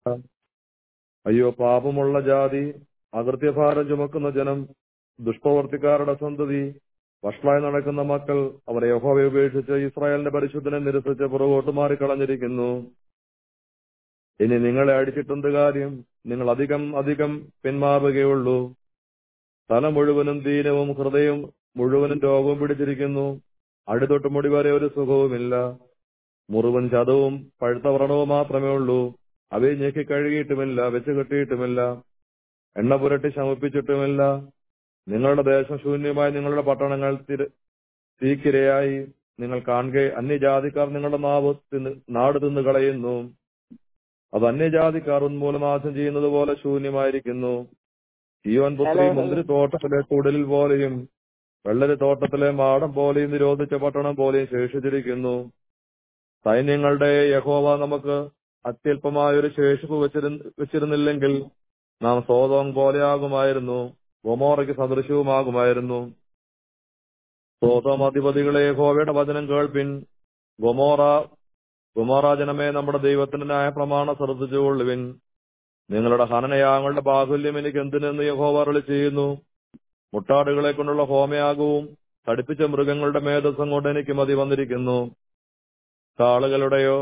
അയ്യോ പാപമുള്ള ജാതി അകൃത്യഭാരം ചുമക്കുന്ന ജനം ദുഷ്പ്രവർത്തിക്കാരുടെ സന്തതി വഷളായി നടക്കുന്ന മക്കൾ അവർ യഹോവയെ ഉപേക്ഷിച്ച് ഇസ്രായേലിന്റെ പരിശുദ്ധനെ നിരസിച്ച് പുറകോട്ട് മാറിക്കളഞ്ഞിരിക്കുന്നു ഇനി നിങ്ങളെ അടിച്ചിട്ടെന്ത് കാര്യം നിങ്ങൾ അധികം അധികം പിന്മാറുകയുള്ളൂ തല മുഴുവനും ദീനവും ഹൃദയം മുഴുവനും രോഗവും പിടിച്ചിരിക്കുന്നു അടിതൊട്ട് മുടി വരെ ഒരു സുഖവുമില്ല മുറിവും ചതവും പഴുത്ത വ്രണവും മാത്രമേ ഉള്ളൂ അവയെ ഞെക്കി കഴുകിയിട്ടുമില്ല വെച്ച് കെട്ടിയിട്ടുമില്ല എണ്ണ പുരട്ടി ശമിപ്പിച്ചിട്ടുമില്ല നിങ്ങളുടെ ദേശം ശൂന്യമായി നിങ്ങളുടെ പട്ടണങ്ങൾ തിര- തീക്കിരയായി നിങ്ങൾ കാണുക അന്യജാതിക്കാർ നിങ്ങളുടെ നാവ് തിന്ന് നാട് തിന്നു കളയുന്നു അത് അന്യജാതിക്കാർ ഉന്മൂലനാശം ചെയ്യുന്നത് പോലെ ശൂന്യമായിരിക്കുന്നു ജീവൻ പുത്രി മുന്തിരി തോട്ടത്തിലെ കുടലിൽ പോലെയും വെള്ളരി തോട്ടത്തിലെ മാടം പോലെയും നിരോധിച്ച പട്ടണം പോലെയും ശേഷിച്ചിരിക്കുന്നു സൈന്യങ്ങളുടെ യഹോവ നമുക്ക് അത്യല്പമായ ഒരു ശേഷിപ്പ് വെച്ചിരുന്ന വെച്ചിരുന്നില്ലെങ്കിൽ നാം സോതോം പോലെയാകുമായിരുന്നു ഗൊമോറയ്ക്ക് സദൃശവുമാകുമായിരുന്നു സോതോം അധിപതികളെ യഹോവയുടെ വചനം കേൾപ്പിൻ ഗൊമോറ ഗൊമോറ ജനമേ നമ്മുടെ ദൈവത്തിന്റെ ന്യായ പ്രമാണം ശ്രദ്ധിച്ചുകൊള്ളുവിൻ നിങ്ങളുടെ ഹനനയാങ്ങളുടെ ബാഹുല്യം എനിക്ക് എന്തിനെന്ന് യഹോവ അരുളി ചെയ്യുന്നു മുട്ടാടുകളെ കൊണ്ടുള്ള ഹോമയാഗവും തടിപ്പിച്ച മൃഗങ്ങളുടെ മേധസ്സം കൊണ്ട് എനിക്ക് മതി വന്നിരിക്കുന്നു കാളുകളുടെയോ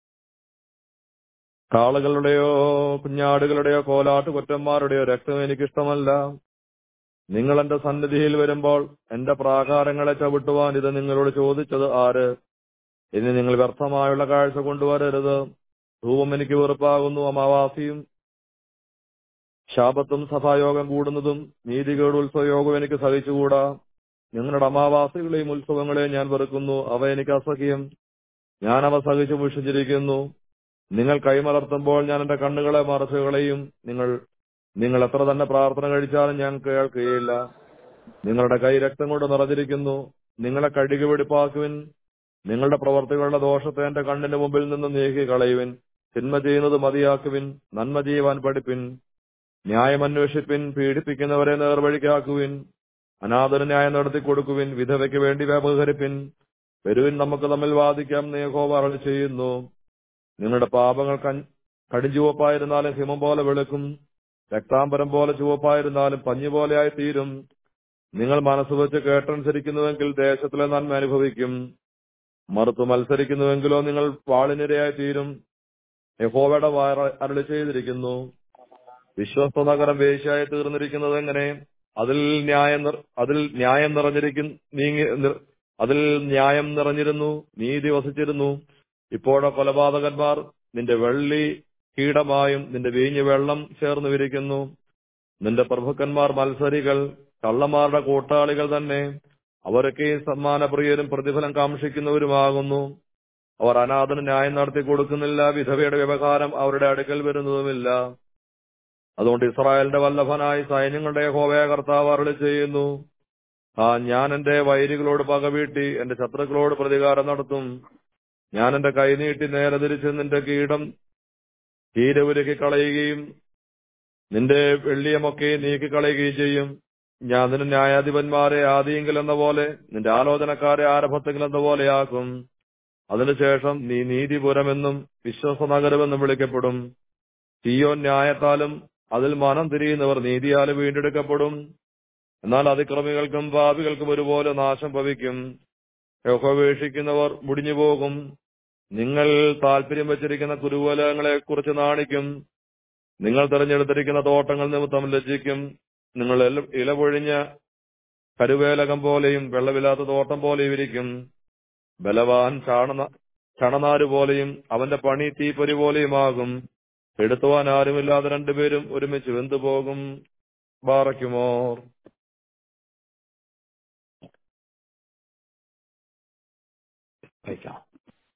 കാളുകളുടെയോ കുഞ്ഞാടുകളുടെയോ കോലാട്ട് കൊറ്റന്മാരുടെയോ രക്തം എനിക്കിഷ്ടമല്ല നിങ്ങൾ എന്റെ സന്നിധിയിൽ വരുമ്പോൾ എന്റെ പ്രാകാരങ്ങളെ ചവിട്ടുവാൻ ഇത് നിങ്ങളോട് ചോദിച്ചത് ആര് ഇനി നിങ്ങൾ വ്യർത്ഥമായുള്ള കാഴ്ച കൊണ്ടുവരരുത് ധൂപം എനിക്ക് വെറുപ്പാകുന്നു അമാവാസിയും ശാപത്തും സഭായോഗം കൂടുന്നതും നീതികേട് ഉത്സവയോഗം എനിക്ക് സഹിച്ചുകൂടാ നിങ്ങളുടെ അമാവാസികളെയും ഉത്സവങ്ങളെയും ഞാൻ വെറുക്കുന്നു അവ എനിക്ക് അസഹ്യം ഞാൻ അവ സഹിച്ചു ഭുഷിച്ചിരിക്കുന്നു നിങ്ങൾ കൈമലർത്തുമ്പോൾ ഞാൻ എന്റെ കണ്ണുകളെ മറച്ചുകളെയും നിങ്ങൾ നിങ്ങൾ എത്ര തന്നെ പ്രാർത്ഥന കഴിച്ചാലും ഞാൻ കേൾക്കുകയില്ല നിങ്ങളുടെ കൈ രക്തം കൊണ്ട് നിറഞ്ഞിരിക്കുന്നു നിങ്ങളെ കഴുകി വെടിപ്പാക്കുവിൻ നിങ്ങളുടെ പ്രവർത്തികളുടെ ദോഷത്തെ എന്റെ കണ്ണിന് മുമ്പിൽ നിന്ന് നീക്കി കളയുവിൻ തിന്മ ചെയ്യുന്നത് മതിയാക്കുവിൻ നന്മ ചെയ്യുവാൻ പഠിപ്പിൻ ന്യായം അന്വേഷിപ്പിൻ പീഡിപ്പിക്കുന്നവരെ നേർവഴിക്കാക്കുവിൻ അനാഥന് ന്യായം നടത്തി കൊടുക്കുവിൻ വിധവയ്ക്ക് വേണ്ടി വ്യപഹരിപ്പിൻ വരുവിൻ നമുക്ക് തമ്മിൽ വാദിക്കാം നേഹോവ അരളി ചെയ്യുന്നു നിങ്ങളുടെ പാപങ്ങൾ കൺ- കടുംചുവപ്പായിരുന്നാലും ഹിമം പോലെ വെളുക്കും രക്താംബരം പോലെ ചുവപ്പായിരുന്നാലും പഞ്ഞു പോലെയായി തീരും നിങ്ങൾ മനസ്സ് വെച്ച് കേട്ടനുസരിക്കുന്നുവെങ്കിൽ ദേശത്തിലെ നന്മ അനുഭവിക്കും മറുത്തു മത്സരിക്കുന്നുവെങ്കിലോ നിങ്ങൾ വാളിനിരയായി തീരും യഹോവയുടെ വയറ അരളി ചെയ്തിരിക്കുന്നു വിശ്വസ്ത നഗരം വേശ്യായി തീർന്നിരിക്കുന്നത് എങ്ങനെ അതിൽ ന്യായം നിർ- അതിൽ ന്യായം നിറഞ്ഞിരിക്കും നീങ്ങി നിർ- അതിൽ ന്യായം നിറഞ്ഞിരുന്നു നീതി വസിച്ചിരുന്നു ഇപ്പോഴോ കൊലപാതകന്മാർ നിന്റെ വെള്ളി കീടമായും നിന്റെ വീഞ്ഞു വെള്ളം ചേർന്ന് വിരിക്കുന്നു നിന്റെ പ്രഭുക്കന്മാർ മത്സരികൾ കള്ളന്മാരുടെ കൂട്ടാളികൾ തന്നെ അവരൊക്കെ സമ്മാനപ്രിയരും പ്രതിഫലം കാക്ഷിക്കുന്നവരുമാകുന്നു അവർ അനാഥന് ന്യായം നടത്തി കൊടുക്കുന്നില്ല വിധവയുടെ വ്യവഹാരം അവരുടെ അടുക്കൽ വരുന്നതുമില്ല അതുകൊണ്ട് ഇസ്രായേലിന്റെ വല്ലഭനായി സൈന്യങ്ങളുടെ ഹോവയ കർത്താവ് അരുളി ചെയ്യുന്നു ആ ഞാൻ എന്റെ വൈരികളോട് പകവീട്ടി എന്റെ ശത്രുക്കളോട് പ്രതികാരം നടത്തും ഞാൻ എന്റെ കൈ നീട്ടി നേരെ തിരിച്ച് നിന്റെ കീടം തീരവുരുക്കി കളയുകയും നിന്റെ വെള്ളിയമൊക്കെ നീക്കിക്കളയുകയും ചെയ്യും ഞാൻ നിന്റെ ന്യായാധിപന്മാരെ ആദിയെങ്കിൽ എന്ന പോലെ നിന്റെ ആലോചനക്കാരെ ആരംഭത്തെങ്കിൽ എന്ന പോലെയാക്കും അതിനുശേഷം നീ നീതിപുരമെന്നും വിശ്വസ നഗരമെന്നും വിളിക്കപ്പെടും തീയോ ന്യായത്താലും അതിൽ മനം തിരിയുന്നവർ നീതിയാലും വീണ്ടെടുക്കപ്പെടും എന്നാൽ അതിക്രമികൾക്കും പാപികൾക്കും ഒരുപോലെ നാശം ഭവിക്കും യഹോപേക്ഷിക്കുന്നവർ മുടിഞ്ഞു പോകും നിങ്ങൾ താല്പര്യം വെച്ചിരിക്കുന്ന കുരുവലങ്ങളെ കുറിച്ച് നാണിക്കും നിങ്ങൾ തിരഞ്ഞെടുത്തിരിക്കുന്ന തോട്ടങ്ങൾ നിമിത്തം ലജ്ജിക്കും നിങ്ങൾ ഇല- ഇലപൊഴിഞ്ഞ കരുവേലകം പോലെയും വെള്ളമില്ലാത്ത തോട്ടം പോലെയും ഇരിക്കും ബലവാൻ ചാണന ചണനാര് പോലെയും അവന്റെ പണി തീപ്പൊരി പോലെയുമാകും എടുത്തുവാൻ ആരുമില്ലാതെ രണ്ടുപേരും ഒരുമിച്ച് വെന്തുപോകും ബാറയ്ക്കുമോർ അയക്കാം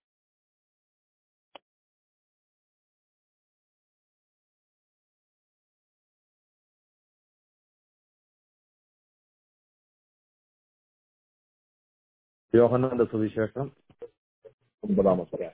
യോഹന്നാന്റെ സുവിശേഷം ഒമ്പതാമത്തെ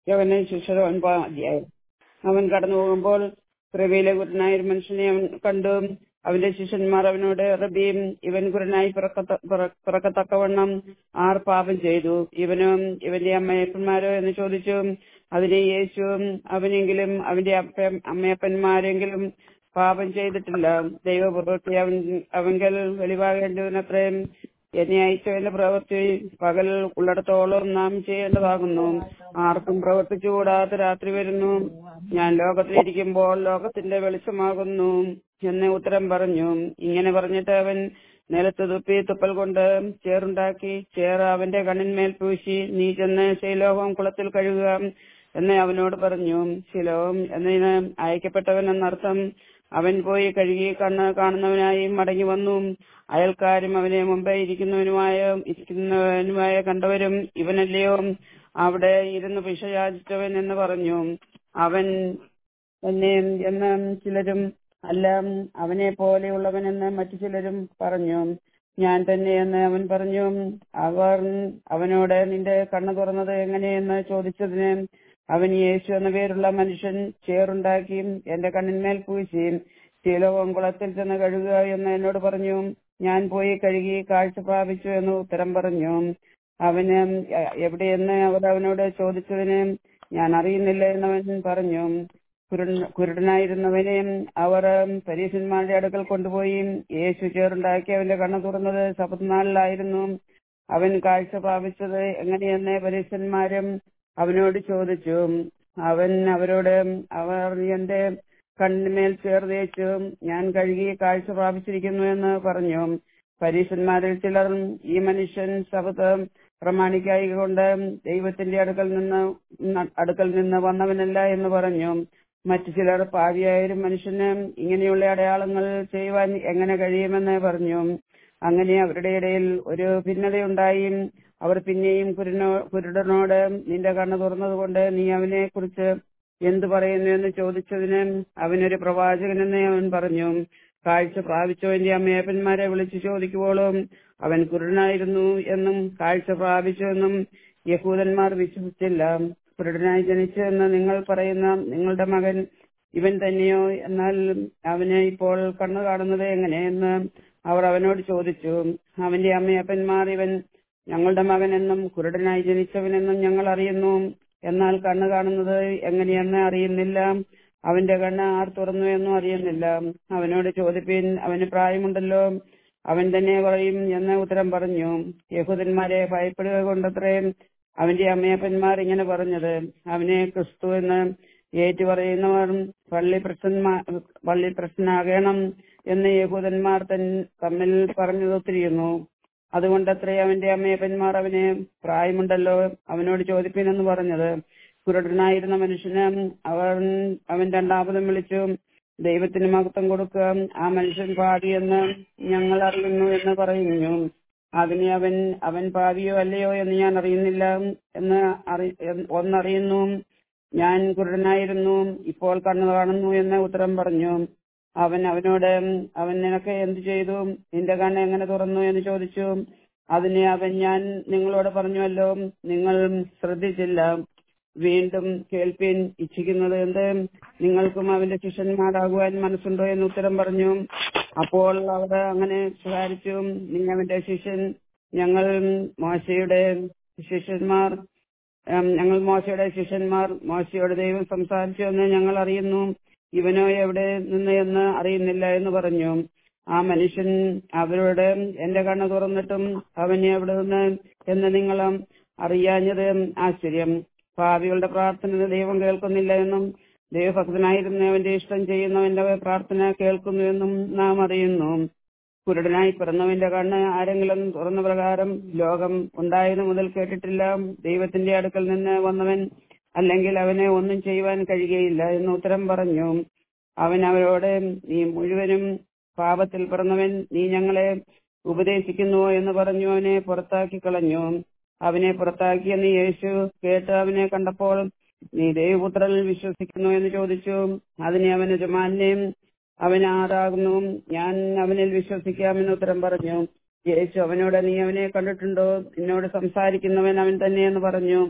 യോഹന്നാൻ ശിഷ്യർ ഒൻപതാം അധ്യായം അവൻ കടന്നു പോകുമ്പോൾ റബിയിലെ കുരനായ ഒരു മനുഷ്യനെ അവൻ കണ്ടു അവന്റെ ശിഷ്യന്മാർ അവനോട് റബിയും ഇവൻ കുരനായി പിറക്കത്ത- പിറ- പിറക്കത്തക്കവണ്ണം ആർ പാപം ചെയ്തു ഇവനും ഇവന്റെ അമ്മയപ്പന്മാരോ എന്ന് ചോദിച്ചു അതിനെ യേശു അവനെങ്കിലും അവന്റെ അപ്പ അമ്മയപ്പന്മാരെങ്കിലും പാപം ചെയ്തിട്ടില്ല ദൈവപ്രവൃത്തി അവൻ അവങ്കൽ വെളിവാകേണ്ടതിനത്രയും എന്നെ അയച്ചവന്റെ പ്രവൃത്തി പകൽ ഉള്ളിടത്തോളം നാം ചെയ്യേണ്ടതാകുന്നു ആർക്കും പ്രവർത്തിച്ചുകൂടാത്ത രാത്രി വരുന്നു ഞാൻ ലോകത്തിലിരിക്കുമ്പോൾ ലോകത്തിന്റെ വെളിച്ചമാകുന്നു എന്ന് ഉത്തരം പറഞ്ഞു ഇങ്ങനെ പറഞ്ഞിട്ട് അവൻ നിലത്ത് തുപ്പി തുപ്പൽ കൊണ്ട് ചേറുണ്ടാക്കി ചേർ അവന്റെ കണ്ണിന്മേൽ പൂശി നീ ചെന്ന് ശൈലോകം കുളത്തിൽ കഴുകുക എന്ന് അവനോട് പറഞ്ഞു ശിലോം എന്നതിന് അയക്കപ്പെട്ടവൻ എന്നർത്ഥം അവൻ പോയി കഴുകി കണ്ണ് കാണുന്നവനായി മടങ്ങി വന്നു അയൽക്കാരും അവനെ മുമ്പേ ഇരിക്കുന്നവനുമായ ഇരിക്കുന്നവനുമായ കണ്ടവരും ഇവനല്ലയോ അവിടെ ഇരുന്ന് പിശയാചിച്ചവൻ എന്ന് പറഞ്ഞു അവൻ എന്നെ എന്ന് ചിലരും അല്ല അവനെ പോലെയുള്ളവനെന്ന് മറ്റു ചിലരും പറഞ്ഞു ഞാൻ തന്നെയെന്ന് അവൻ പറഞ്ഞു അവർ അവനോട് നിന്റെ കണ്ണു തുറന്നത് എങ്ങനെയെന്ന് ചോദിച്ചതിന് അവൻ യേശു എന്ന പേരുള്ള മനുഷ്യൻ ചേറുണ്ടാക്കി എന്റെ കണ്ണിന്മേൽ പൂശി ശീലവും കുളത്തിൽ ചെന്ന് കഴുകുക എന്ന് എന്നോട് പറഞ്ഞു ഞാൻ പോയി കഴുകി കാഴ്ച പ്രാപിച്ചു എന്ന് ഉത്തരം പറഞ്ഞു അവന് എ- എവിടെയെന്ന് അവർ അവനോട് ചോദിച്ചതിന് ഞാൻ അറിയുന്നില്ല എന്നവൻ പറഞ്ഞു കുരുട- കുരുടനായിരുന്നവനെ അവർ പരീക്ഷന്മാരുടെ അടുക്കൽ കൊണ്ടുപോയി യേശു ചേറുണ്ടാക്കി അവന്റെ കണ്ണു തുറന്നത് ശബദ്നാളിലായിരുന്നു അവൻ കാഴ്ച പ്രാപിച്ചത് എങ്ങനെയെന്ന് പരീക്ഷന്മാരും അവനോട് ചോദിച്ചു അവൻ അവരോട് അവർ എന്റെ കണ്ണിന്മേൽ ചേർതേച്ചു ഞാൻ കഴുകി കാഴ്ച പ്രാപിച്ചിരിക്കുന്നു എന്ന് പറഞ്ഞു പരീക്ഷന്മാരിൽ ചിലർ ഈ മനുഷ്യൻ ശബത്ത് പ്രമാണിക്കായി കൊണ്ട് ദൈവത്തിന്റെ അടുക്കൽ നിന്ന് ന- അടുക്കൽ നിന്ന് വന്നവനല്ല എന്ന് പറഞ്ഞു മറ്റു ചിലർ പാവിയായ ഒരു മനുഷ്യന് ഇങ്ങനെയുള്ള അടയാളങ്ങൾ ചെയ്യുവാൻ എങ്ങനെ കഴിയുമെന്ന് പറഞ്ഞു അങ്ങനെ അവരുടെ ഇടയിൽ ഒരു ഭിന്നതയുണ്ടായി അവർ പിന്നെയും കുരുനോ കുരുടനോട് നിന്റെ കണ്ണ് തുറന്നതുകൊണ്ട് നീ അവനെ കുറിച്ച് എന്തു പറയുന്നു എന്ന് ചോദിച്ചതിന് അവനൊരു പ്രവാചകനെന്ന് അവൻ പറഞ്ഞു കാഴ്ച പ്രാപിച്ചവന്റെ അമ്മയപ്പന്മാരെ വിളിച്ചു ചോദിക്കുമ്പോഴും അവൻ കുരുടനായിരുന്നു എന്നും കാഴ്ച പ്രാപിച്ചു എന്നും യഹൂദന്മാർ വിശ്വസിച്ചില്ല കുരുടനായി ജനിച്ചു എന്ന് നിങ്ങൾ പറയുന്ന നിങ്ങളുടെ മകൻ ഇവൻ തന്നെയോ എന്നാൽ അവന് ഇപ്പോൾ കണ്ണു കാണുന്നത് എങ്ങനെയെന്ന് അവർ അവനോട് ചോദിച്ചു അവന്റെ അമ്മയപ്പന്മാർ ഇവൻ ഞങ്ങളുടെ മകനെന്നും കുരുടനായി ജനിച്ചവനെന്നും ഞങ്ങൾ അറിയുന്നു എന്നാൽ കണ്ണു കാണുന്നത് എങ്ങനെയെന്ന് അറിയുന്നില്ല അവന്റെ കണ്ണ് ആർ തുറന്നു എന്നും അറിയുന്നില്ല അവനോട് ചോദിപ്പിൻ അവന് പ്രായമുണ്ടല്ലോ അവൻ തന്നെ പറയും എന്ന് ഉത്തരം പറഞ്ഞു യഹൂദന്മാരെ ഭയപ്പെടുക കൊണ്ടത്രയും അവന്റെ അമ്മയപ്പന്മാർ ഇങ്ങനെ പറഞ്ഞത് അവനെ ക്രിസ്തു എന്ന് ഏറ്റുപറയുന്നവർ പള്ളി പ്രശ്നന്മാ പള്ളി പ്രശ്നമാകണം എന്ന് യഹൂദന്മാർ തൻ തമ്മിൽ പറഞ്ഞു ഒത്തിരിയുന്നു അതുകൊണ്ടത്രേ അവന്റെ അമ്മയപ്പന്മാർ അവനെ പ്രായമുണ്ടല്ലോ അവനോട് ചോദിപ്പിനെന്ന് പറഞ്ഞത് കുരുടനായിരുന്ന മനുഷ്യന് അവൻ അവൻ രണ്ടാമതും വിളിച്ചു ദൈവത്തിന് മഹത്വം കൊടുക്കുക ആ മനുഷ്യൻ പാപിയെന്ന് ഞങ്ങൾ അറിയുന്നു എന്ന് പറയുന്നു അതിന് അവൻ അവൻ പാപിയോ അല്ലയോ എന്ന് ഞാൻ അറിയുന്നില്ല എന്ന് അറി എന്ന് ഒന്നറിയുന്നു ഞാൻ കുരുടനായിരുന്നു ഇപ്പോൾ കണ്ണു കാണുന്നു എന്ന് ഉത്തരം പറഞ്ഞു അവൻ അവനോട് അവൻ നിനക്ക് എന്തു ചെയ്തു നിന്റെ കണ്ണ് എങ്ങനെ തുറന്നു എന്ന് ചോദിച്ചു അതിന് അവൻ ഞാൻ നിങ്ങളോട് പറഞ്ഞുവല്ലോ നിങ്ങൾ ശ്രദ്ധിച്ചില്ല വീണ്ടും കേൾപ്പിൻ ഇച്ഛിക്കുന്നത് എന്ത് നിങ്ങൾക്കും അവന്റെ ശിഷ്യന്മാരാകുവാൻ മനസ്സുണ്ടോ എന്ന് ഉത്തരം പറഞ്ഞു അപ്പോൾ അവർ അങ്ങനെ വിചാരിച്ചു നിങ്ങൾ അവന്റെ ശിഷ്യൻ ഞങ്ങൾ മോശയുടെ ശിഷ്യന്മാർ ഉം, ഞങ്ങൾ മോശയുടെ ശിഷ്യന്മാർ മോശയോട് ദൈവം സംസാരിച്ചു എന്ന് ഞങ്ങൾ അറിയുന്നു ഇവനോ എവിടെ നിന്ന് എന്ന് അറിയുന്നില്ല എന്ന് പറഞ്ഞു ആ മനുഷ്യൻ അവരോട് എന്റെ കണ്ണ് തുറന്നിട്ടും അവനെ എവിടെ നിന്ന് എന്ന് നിങ്ങൾ അറിയാഞ്ഞത് ആശ്ചര്യം ഭാവികളുടെ പ്രാർത്ഥന ദൈവം കേൾക്കുന്നില്ല എന്നും ദൈവഭക്തനായിരുന്നവന്റെ ഇഷ്ടം ചെയ്യുന്നവന്റെ പ്രാർത്ഥന കേൾക്കുന്നുവെന്നും നാം അറിയുന്നു കുരുടനായി പിറന്നവന്റെ കണ്ണ് ആരെങ്കിലും തുറന്ന പ്രകാരം ലോകം ഉണ്ടായത് മുതൽ കേട്ടിട്ടില്ല ദൈവത്തിന്റെ അടുക്കൽ നിന്ന് വന്നവൻ അല്ലെങ്കിൽ അവനെ ഒന്നും ചെയ്യുവാൻ കഴിയുകയില്ല എന്ന് ഉത്തരം പറഞ്ഞു അവൻ അവരോട് നീ മുഴുവനും പാപത്തിൽ പിറന്നവൻ നീ ഞങ്ങളെ ഉപദേശിക്കുന്നുവോ എന്ന് പറഞ്ഞു അവനെ പുറത്താക്കി കളഞ്ഞു അവനെ പുറത്താക്കിയെന്ന് യേശു കേട്ട് അവനെ കണ്ടപ്പോൾ നീ ദൈവപുത്രനിൽ വിശ്വസിക്കുന്നു എന്ന് ചോദിച്ചു അതിനെ അവൻ യജമാനെയും അവൻ ആരാകുന്നു ഞാൻ അവനിൽ വിശ്വസിക്കാമെന്ന് ഉത്തരം പറഞ്ഞു യേശു അവനോട് നീ അവനെ കണ്ടിട്ടുണ്ടോ നിന്നോട് സംസാരിക്കുന്നവൻ അവൻ തന്നെയെന്ന് പറഞ്ഞു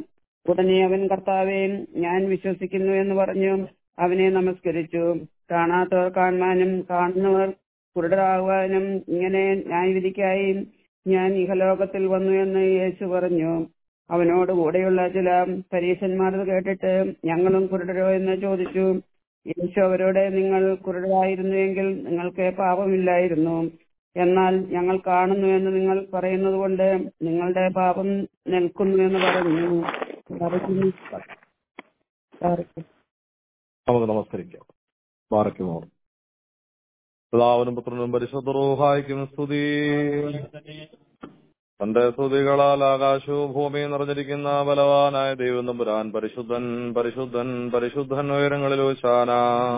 ഉടനെ അവൻ കർത്താവെ ഞാൻ വിശ്വസിക്കുന്നു എന്ന് പറഞ്ഞു അവനെ നമസ്കരിച്ചു കാണാത്തവർ കാണുവാനും കാണുന്നവർ കുരുടരാകുവാനും ഇങ്ങനെ ന്യായവിധിക്കായി ഞാൻ ഇഹലോകത്തിൽ വന്നു എന്ന് യേശു പറഞ്ഞു അവനോട് കൂടെയുള്ള ചില പരീശന്മാർ ഇത് കേട്ടിട്ട് ഞങ്ങളും കുരുടരോ എന്ന് ചോദിച്ചു യേശു അവരോട് നിങ്ങൾ കുരുടരായിരുന്നുവെങ്കിൽ നിങ്ങൾക്ക് പാപമില്ലായിരുന്നു എന്നാൽ ഞങ്ങൾ കാണുന്നു എന്ന് നിങ്ങൾ പറയുന്നത് കൊണ്ട് നിങ്ങളുടെ പാപം നിൽക്കുന്നു എന്ന് പറഞ്ഞു നമുക്ക് നമസ്കരിക്കാം ബാറയ്ക്കുമോർ പിതാവിനും പുത്രനും പരിശുദ്ധ റൂഹായിക്കും സ്തുതി തന്റെ സ്തുതികളാൽ ആകാശവും ഭൂമിയും നിറഞ്ഞിരിക്കുന്ന ബലവാനായ ദൈവം തമ്പുരാൻ പരിശുദ്ധൻ പരിശുദ്ധൻ പരിശുദ്ധൻ ഉയരങ്ങളിൽ ശാന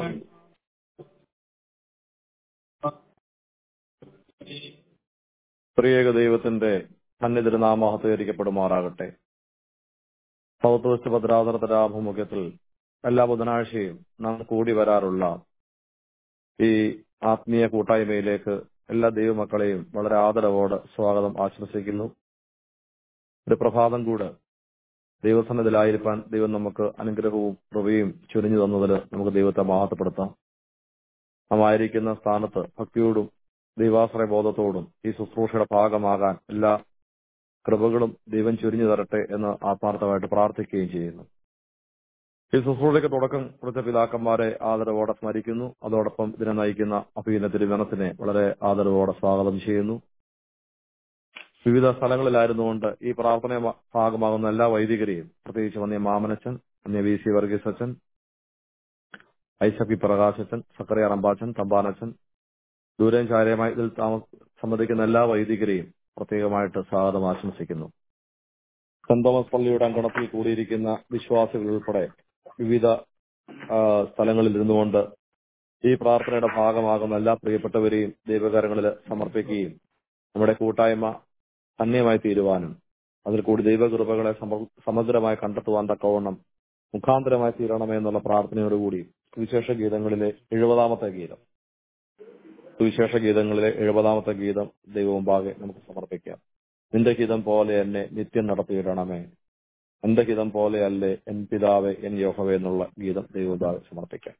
പ്രിയേക ദൈവത്തിന്റെ സന്നിധിരുനാമഹത്വീകരിക്കപ്പെടുമാറാകട്ടെ സൗത്ത് വെസ്റ്റ് ഭദ്രാതരത്തിന്റെ ആഭിമുഖ്യത്തിൽ എല്ലാ ബുധനാഴ്ചയും നാം കൂടി വരാറുള്ള ഈ ആത്മീയ കൂട്ടായ്മയിലേക്ക് എല്ലാ ദൈവമക്കളെയും വളരെ ആദരവോടെ സ്വാഗതം ആശംസിക്കുന്നു ഒരു പ്രഭാതം കൂടെ ദൈവസന്നിധിയിലായിരിക്കാൻ ദൈവം നമുക്ക് അനുഗ്രഹവും കൃപയും ചൊരിഞ്ഞു തന്നതിൽ നമുക്ക് ദൈവത്തെ മഹത്വപ്പെടുത്താം നാം ആയിരിക്കുന്ന സ്ഥാനത്ത് ഭക്തിയോടും ദൈവാശ്രയ ബോധത്തോടും ഈ ശുശ്രൂഷയുടെ ഭാഗമാകാൻ എല്ലാ കൃപകളും ദൈവം ചൊരിഞ്ഞു തരട്ടെ എന്ന് ആത്മാർത്ഥമായിട്ട് പ്രാർത്ഥിക്കുകയും ചെയ്യുന്നു ഈ ശുശ്രൂഷയ്ക്ക് തുടക്കം കുറിച്ച പിതാക്കന്മാരെ ആദരവോടെ സ്മരിക്കുന്നു അതോടൊപ്പം ഇതിനെ നയിക്കുന്ന അഭിനയ തിരുവനത്തിനെ വളരെ ആദരവോടെ സ്വാഗതം ചെയ്യുന്നു വിവിധ സ്ഥലങ്ങളിലായിരുന്നുകൊണ്ട് ഈ പ്രാർത്ഥന ഭാഗമാകുന്ന എല്ലാ വൈദികരെയും പ്രത്യേകിച്ച് വന്നിയ മാമനച്ചൻ വന്നിയ വി സി വർഗീസ് അച്ഛൻ ഐസക് പി പ്രകാശച്ചൻ സക്കറിയ റമ്പാച്ചൻ തമ്പാനച്ചൻ ദൂരം ചാര്യമായി ഇതിൽ താമസ സംബന്ധിക്കുന്ന എല്ലാ വൈദികരെയും പ്രത്യേകമായിട്ട് സ്വാഗതം ആശംസിക്കുന്നു സെന്റ് തോമസ് പള്ളിയുടെ അങ്കണത്തിൽ കൂടിയിരിക്കുന്ന വിശ്വാസികൾ ഉൾപ്പെടെ വിവിധ സ്ഥലങ്ങളിൽ ഇരുന്നുകൊണ്ട് ഈ പ്രാർത്ഥനയുടെ ഭാഗമാകുന്ന എല്ലാ പ്രിയപ്പെട്ടവരെയും ദൈവകരങ്ങളിൽ സമർപ്പിക്കുകയും നമ്മുടെ കൂട്ടായ്മ ധന്യമായി തീരുവാനും അതിൽ കൂടി ദൈവകൃപകളെ സമഗ്രമായി കണ്ടെത്തുവാൻ തക്കവണ്ണം മുഖാന്തരമായി തീരണമേ എന്നുള്ള പ്രാർത്ഥനയോടുകൂടി സുവിശേഷ ഗീതങ്ങളിലെ എഴുപതാമത്തെ ഗീതം സുവിശേഷ ഗീതങ്ങളിലെ എഴുപതാമത്തെ ഗീതം ദൈവമുമ്പാകെ നമുക്ക് സമർപ്പിക്കാം നിന്റെ ഹിതം പോലെ എന്നെ നിത്യം നടത്തിയിടണമേ എന്റെ ഹിതം പോലെയല്ലേ എൻ പിതാവെ എൻ യോഹവേ എന്നുള്ള ഗീതം ദൈവമുമ്പാകെ സമർപ്പിക്കാം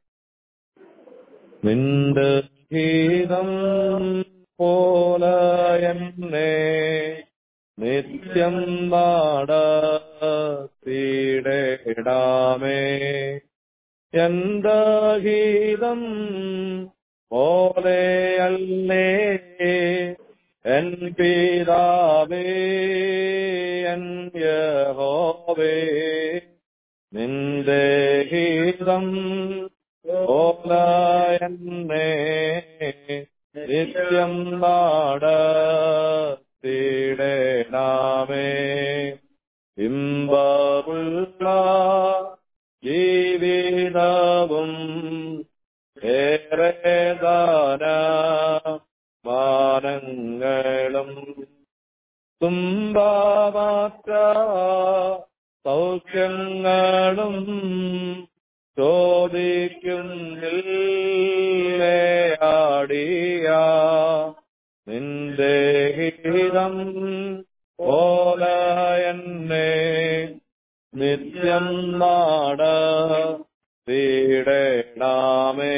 നിന്റെ ഗീതം പോലെ എന്നെ നിത്യം നാടത്തിടേടാമേ എന്റെ ഗീതം പോലെയല്ലേ എൻ പിതാവേ എൻ യഹോവേ നിന്റെ ഗീതം ഓല എന്നെ നിത്യം നാടത്തിടേണമേ ഇമ്പമുള്ള ജീവിതവും ഏറെ ദാന മാനങ്ങളും തുമ്പാമാത്ര സൗഖ്യങ്ങളും ചോദിക്കുന്നില്ലേയാടിയ നിന്റെ ഹിതം ഓല എന്നെ നിത്യം നാട തീടേണമേ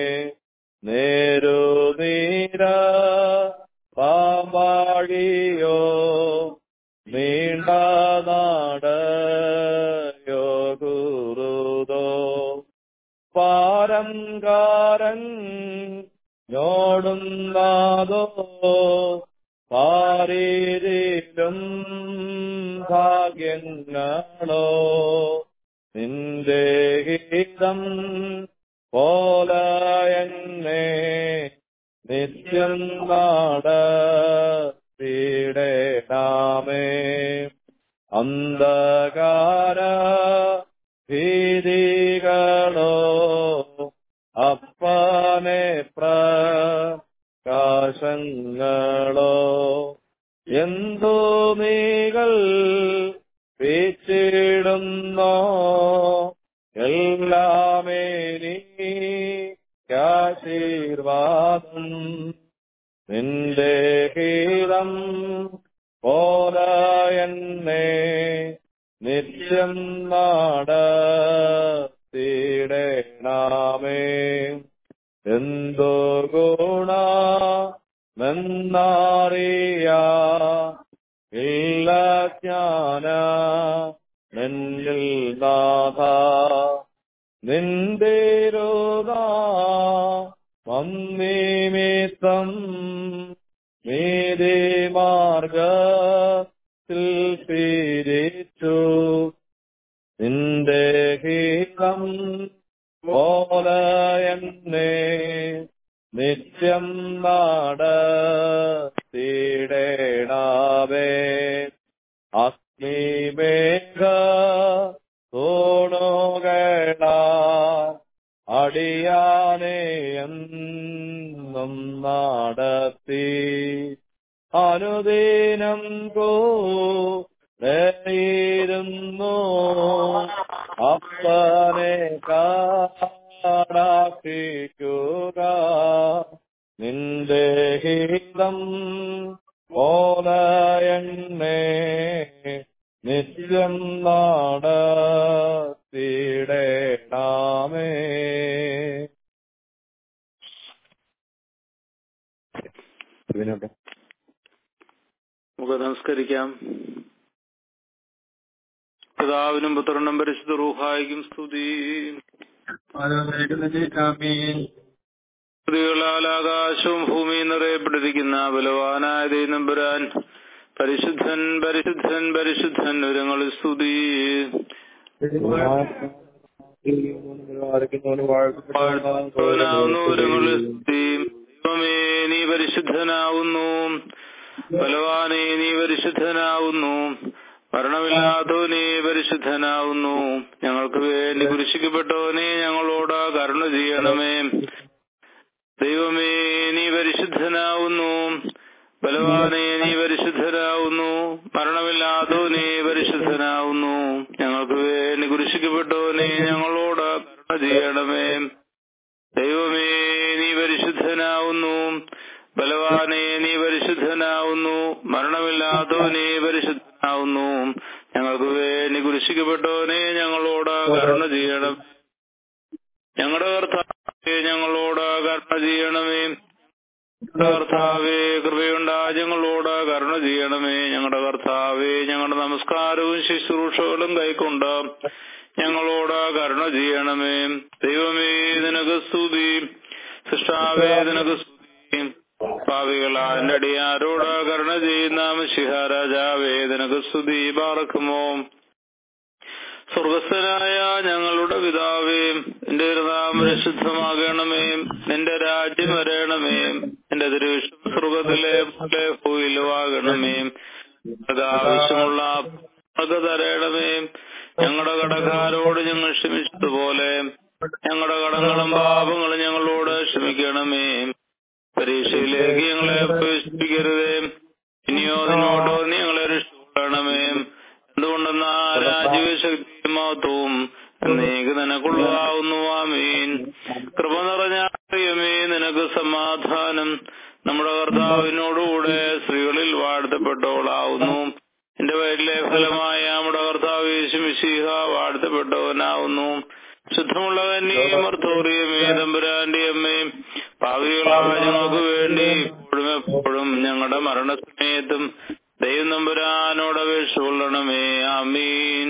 നേരുനീര പാമ്പാടിയോ നീണ്ട നാടയോ ഗുരുതോ പാരംകാരൻ ഞോടുന്നാതോ പാരീരിലും ഭാഗ്യങ്ങളോ നിന്റെ ഗീതം പോല എന്നെ നിത്യം നാട തീടേണമേ അന്ധകാര ഭീതികളോ അപ്പനെ പ്രകാശങ്ങളോ എന്തു നീകൾ പീച്ചിടുന്നോ എല്ലാമേ നീ ആശീർവാദം നിന്റെ ഹീതം പോല എന്നെ നിത്യം നാടത്തിടേണമേ എന്തോ ഗുണ മെന്നറിയാ ഇല്ല ജ്ഞാന നിന്നിൽ നാഥ നിന്റെ രോഗാ മന്നിമിത്തം നീതി മാർഗത്തിൽ പിരിച്ചു നിന്റെ ഹീതം പോലെ എന്നെ നിത്യം നാടത്തിടേണാവേ അഗ്നിമേഘ തോണുകള അടിയാനെയെന്നും നടത്തി അനുദിനം കൂടെയിരുന്നു അപ്പനെ കാടാക്കിക്കുക നിന്റെ ഹിതം പോലെ എന്നെ നിത്യം നാടത്തിടേണമേ ഇതിനോട്ടെ നമുക്ക് നമസ്കരിക്കാം പിതാവിനും പുത്രനും പരിശുദ്ധ റൂഹായിക്കും സ്തുതി സ്തുതികളാൽ ആകാശവും ഭൂമിയും നിറയപ്പെട്ടിരിക്കുന്ന ബലവാനായ ദൈനംബുരാൻ പരിശുദ്ധൻ പരിശുദ്ധൻ പരിശുദ്ധൻ ഒരുങ്ങളിൽ സ്തുതി വാഴ്ത്തവനാവുന്നു ഒരുങ്ങളിൽ സ്തുതി ദൈവമേ നീ പരിശുദ്ധനാവുന്നു ബലവാനെ നീ പരിശുദ്ധനാവുന്നു മരണമില്ലാത്തവനെ പരിശുദ്ധനാവുന്നു ഞങ്ങൾക്ക് വേണ്ടി കുരിശിക്കപ്പെട്ടവനെ ഞങ്ങളോട് കരുണ ചെയ്യണമേ ദൈവമേ നീ പരിശുദ്ധനാവുന്നു ബലവാനെ നീ പരിശുദ്ധനാവുന്നു മരണമില്ലാത്തവനെ പരിശുദ്ധനാവുന്നു ഞങ്ങൾക്ക് വേണ്ടി കുരിശിക്കപ്പെട്ടവനെ ഞങ്ങളോട് കരുണ ചെയ്യണമേ ദൈവമേ നീ പരിശുദ്ധനാവുന്നു ബലവാനെ നീ പരിശുദ്ധനാവുന്നു മരണമില്ലാത്തവനെ പരിശുദ്ധനാവുന്നു ഞങ്ങൾക്ക് വേണ്ടി കുരിശിക്കപ്പെട്ടവനെ ഞങ്ങളോട് കരുണ ചെയ്യണം ഞങ്ങളുടെ കർത്താവെ ഞങ്ങളോട് കരുണ ചെയ്യണമേ കർത്താവേ കൃപയുണ്ടാ ഞങ്ങളോട് കരുണ ചെയ്യണമേ ഞങ്ങളുടെ കർത്താവേ ഞങ്ങളുടെ നമസ്കാരവും ശുശ്രൂഷകളും കൈക്കൊണ്ട് ഞങ്ങളോട് കരുണ ചെയ്യണമേ ദൈവമേ നിനക്ക് സ്തുതി സൃഷ്ടാവേ നിനക്ക് സ്തുതി പാവികളാ എന്റെ അടിയാരോട് കരുണ ചെയ്യുന്ന ശിഹാരാജാവേ നിനക്ക് സ്തുതി പാർക്കുമോ സ്വർഗസ്ഥനായ ഞങ്ങളുടെ പിതാവേ നിന്റെ നാമം ശുദ്ധമാകണമേ നിന്റെ രാജ്യം വരണമേ നിന്റെ തിരുവിഷ്ണു സ്വർഗത്തിലെ പോലെ ഭൂയിലുമാകണമേ ഞങ്ങൾക്ക് ആവശ്യമുള്ള ഞങ്ങൾക്ക് തരണമേ ഞങ്ങളുടെ കടക്കാരോട് ഞങ്ങൾ ക്ഷമിച്ചതുപോലെ ഞങ്ങളുടെ കടങ്ങളും പാപങ്ങളും ഞങ്ങളോട് ക്ഷമിക്കണമേ പരീക്ഷയിലേക്ക് ഞങ്ങളെ പ്രവേശിപ്പിക്കരുതേ ഇനിയോ നിന്നോട്ടോ നീ ഞങ്ങളെ രക്ഷിക്കണമേ എന്തുകൊണ്ടെന്നാ രാജ്യശക്തിയും മഹത്വവും എന്നേക്ക് നിനക്കുള്ളതാവുന്നു ആമീൻ കൃപ നിറഞ്ഞ അറിയമേ നിനക്ക് സമാധാനം നമ്മുടെ കർത്താവിനോടുകൂടെ സ്ത്രീകളിൽ വാഴ്ത്തപ്പെട്ടവളാവുന്നു എന്റെ വയറ്റിലെ ഫലമായ നമ്മുടെ കർത്താവ് യേശുമിശിഹ വാഴ്ത്തപ്പെട്ടവനാവുന്നു ശുദ്ധമുള്ള കന്യയും അർത്ഥോറിയമേ തമ്പുരാന്റെ അമ്മയും പാവികളായ ഞങ്ങൾക്ക് വേണ്ടി ഇപ്പോഴും എപ്പോഴും ഞങ്ങളുടെ മരണസമയത്തും ദൈവം നമ്പുരാനോട് അപേക്ഷ കൊള്ളണമേ ആമീൻ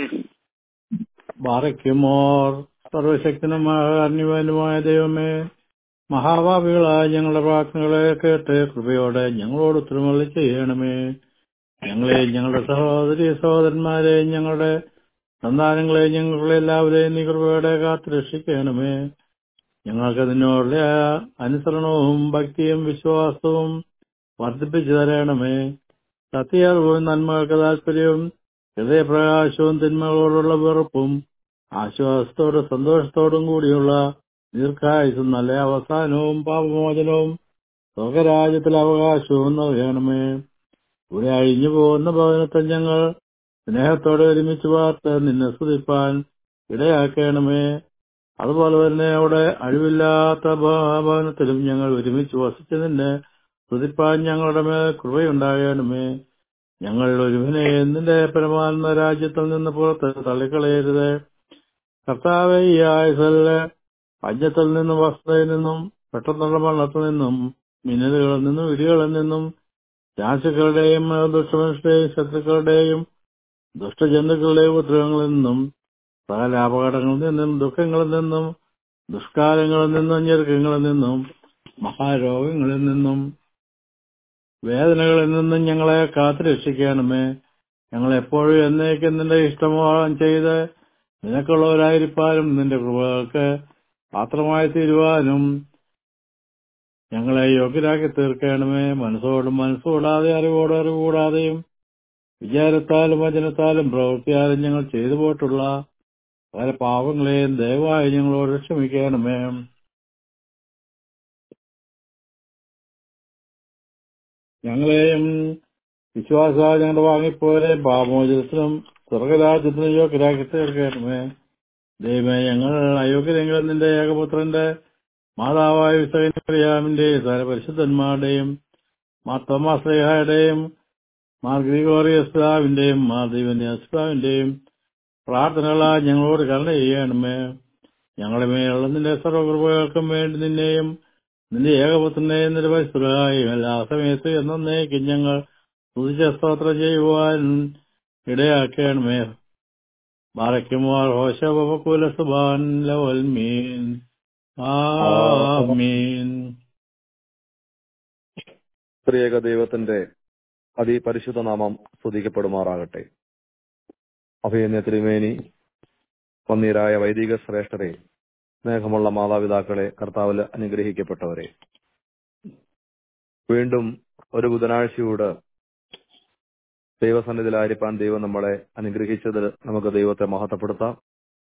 ബാറയ്ക്കുമോർ സർവശക്തനുമായ അന്യവാനുമായ ദൈവമേ മഹാഭാവികളായ ഞങ്ങളുടെ പ്രാർത്ഥനകളെ കേട്ട് കൃപയോടെ ഞങ്ങളോട് ഉത്തരമള്ളി ചെയ്യണമേ ഞങ്ങളെ ഞങ്ങളുടെ സഹോദരി സഹോദരന്മാരെ ഞങ്ങളുടെ സന്താനങ്ങളെ ഞങ്ങളുടെ എല്ലാവരെയും നീ കൃപയോടെ കാത്തു രക്ഷിക്കണമേ ഞങ്ങൾക്ക് അതിനോടുള്ള അനുസരണവും ഭക്തിയും വിശ്വാസവും വർദ്ധിപ്പിച്ചു തരണമേ സത്യറിവും നന്മകൾക്ക് താല്പര്യവും ഹൃദയപ്രകാശവും തിന്മകളോടുള്ള വെറുപ്പും ആശ്വാസത്തോടും സന്തോഷത്തോടും കൂടിയുള്ള ദീർഘായുസും നല്ല അവസാനവും പാപമോചനവും സ്വർഗരാജ്യത്തിലെ അവകാശവും നൽകണമേ ഇവിടെ അഴിഞ്ഞു പോകുന്ന ഭവനത്തെ ഞങ്ങൾ സ്നേഹത്തോടെ ഒരുമിച്ച് പാർത്ത് നിന്നെ സ്തുതിപ്പാൻ ഇടയാക്കണമേ അതുപോലെ തന്നെ അവിടെ അഴിവില്ലാത്ത ഭവനത്തിലും ഞങ്ങൾ ഒരുമിച്ച് വസിച്ച് നിന്നെ സ്തുതിപ്പാൻ ഞങ്ങളുടെ മേൽ കൃപയുണ്ടാകണമേ ഞങ്ങൾ ഒരുവനെ നിന്റെ പരമാത്മ രാജ്യത്തിൽ നിന്ന് പുറത്ത് തള്ളിക്കളയരുത് കർത്താവെ ഈ ആയുസല്ല പഞ്ഞത്തിൽ നിന്നും വസ്തുതയിൽ നിന്നും പെട്ടെന്നുള്ള വെള്ളത്തിൽ നിന്നും മിന്നലുകളിൽ നിന്നും ഇടികളിൽ നിന്നും രാശികളുടെയും ദുഷ്ടമനുഷ്യരുടെയും ശത്രുക്കളുടെയും ദുഷ്ടജന്തുക്കളുടെയും ഉപദ്രവങ്ങളിൽ നിന്നും സകല അപകടങ്ങളിൽ നിന്നും ദുഃഖങ്ങളിൽ നിന്നും ദുഷ്കാലങ്ങളിൽ നിന്നും ഞെരുക്കങ്ങളിൽ നിന്നും മഹാരോഗങ്ങളിൽ നിന്നും വേദനകളിൽ നിന്നും ഞങ്ങളെ കാത്തുരക്ഷിക്കണമേ ഞങ്ങൾ എപ്പോഴും എന്നേക്കും നിന്റെ ഇഷ്ടമോളം ചെയ്ത് നിനക്കുള്ളവരായിരിക്കാനും നിന്റെ കൃപകൾക്ക് പാത്രമായി തീരുവാനും ഞങ്ങളെ യോഗ്യരാക്കി തീർക്കണമേ മനസ്സോടും മനസ്സുകൂടാതെ അറിവോടും അറിവ് കൂടാതെയും വിചാരത്താലും വചനത്താലും പ്രവൃത്തിയാലും ഞങ്ങൾ ചെയ്തു പോയിട്ടുള്ള പല പാപങ്ങളെയും ദയവായി ഞങ്ങളോട് ക്ഷമിക്കണമേ ഞങ്ങളെയും വിശ്വാസ ഞങ്ങളുടെ വാങ്ങിപ്പോരെ പാപമോചനത്തിനും സ്വർഗരാജ്യത്തിനും യോഗ്യരാക്കി തീർക്കണമേ ദൈവമേ ഞങ്ങൾ അയോഗ്യരെങ്കിലും നിന്റെ ഏകപുത്രന്റെ മാതാവായ വിസകന്യാമിന്റെ സകല പരിശുദ്ധന്മാരുടെയും മാർ തോമാസ് ലേഹായുടെയും മാർ ഗ്രിഗോറിയസ്ലാവിന്റെയും മാർ ദൈവന്യാസ്ലാവിന്റെയും പ്രാർത്ഥനകളാൽ ഞങ്ങളോട് കരുണ ചെയ്യണമേ ഞങ്ങളുടെ മേലുള്ള നിന്റെ സർവകൃപകൾക്കും വേണ്ടി നിന്നെയും നിന്റെ ഏകപുത്രനെയും നിന്റെ പരിശുദ്ധരായും എല്ലാ സമയത്തും എന്നേക്കും ഞങ്ങൾ തുതിച്ച സ്തോത്രം ചെയ്യുവാൻ ഇടയാക്കണമേ ബാറയ്ക്കുമാർ ഹോശബകുല സുബാൻ ലവൽ മീൻ ആമീൻ ത്രിയേക ദൈവത്തിന്റെ അതിപരിശുദ്ധ നാമം സ്തുതിക്കപ്പെടുമാറാകട്ടെ അഭയന്യ തിരുമേനി പന്നീരായ വൈദിക ശ്രേഷ്ഠരെ സ്നേഹമുള്ള മാതാപിതാക്കളെ കർത്താവിൽ അനുഗ്രഹിക്കപ്പെട്ടവരെ വീണ്ടും ഒരു ബുധനാഴ്ചയോട് ദൈവസന്നിധിയിലായിരിക്കാൻ ദൈവം നമ്മളെ അനുഗ്രഹിച്ചതിൽ നമുക്ക് ദൈവത്തെ മഹത്വപ്പെടുത്താം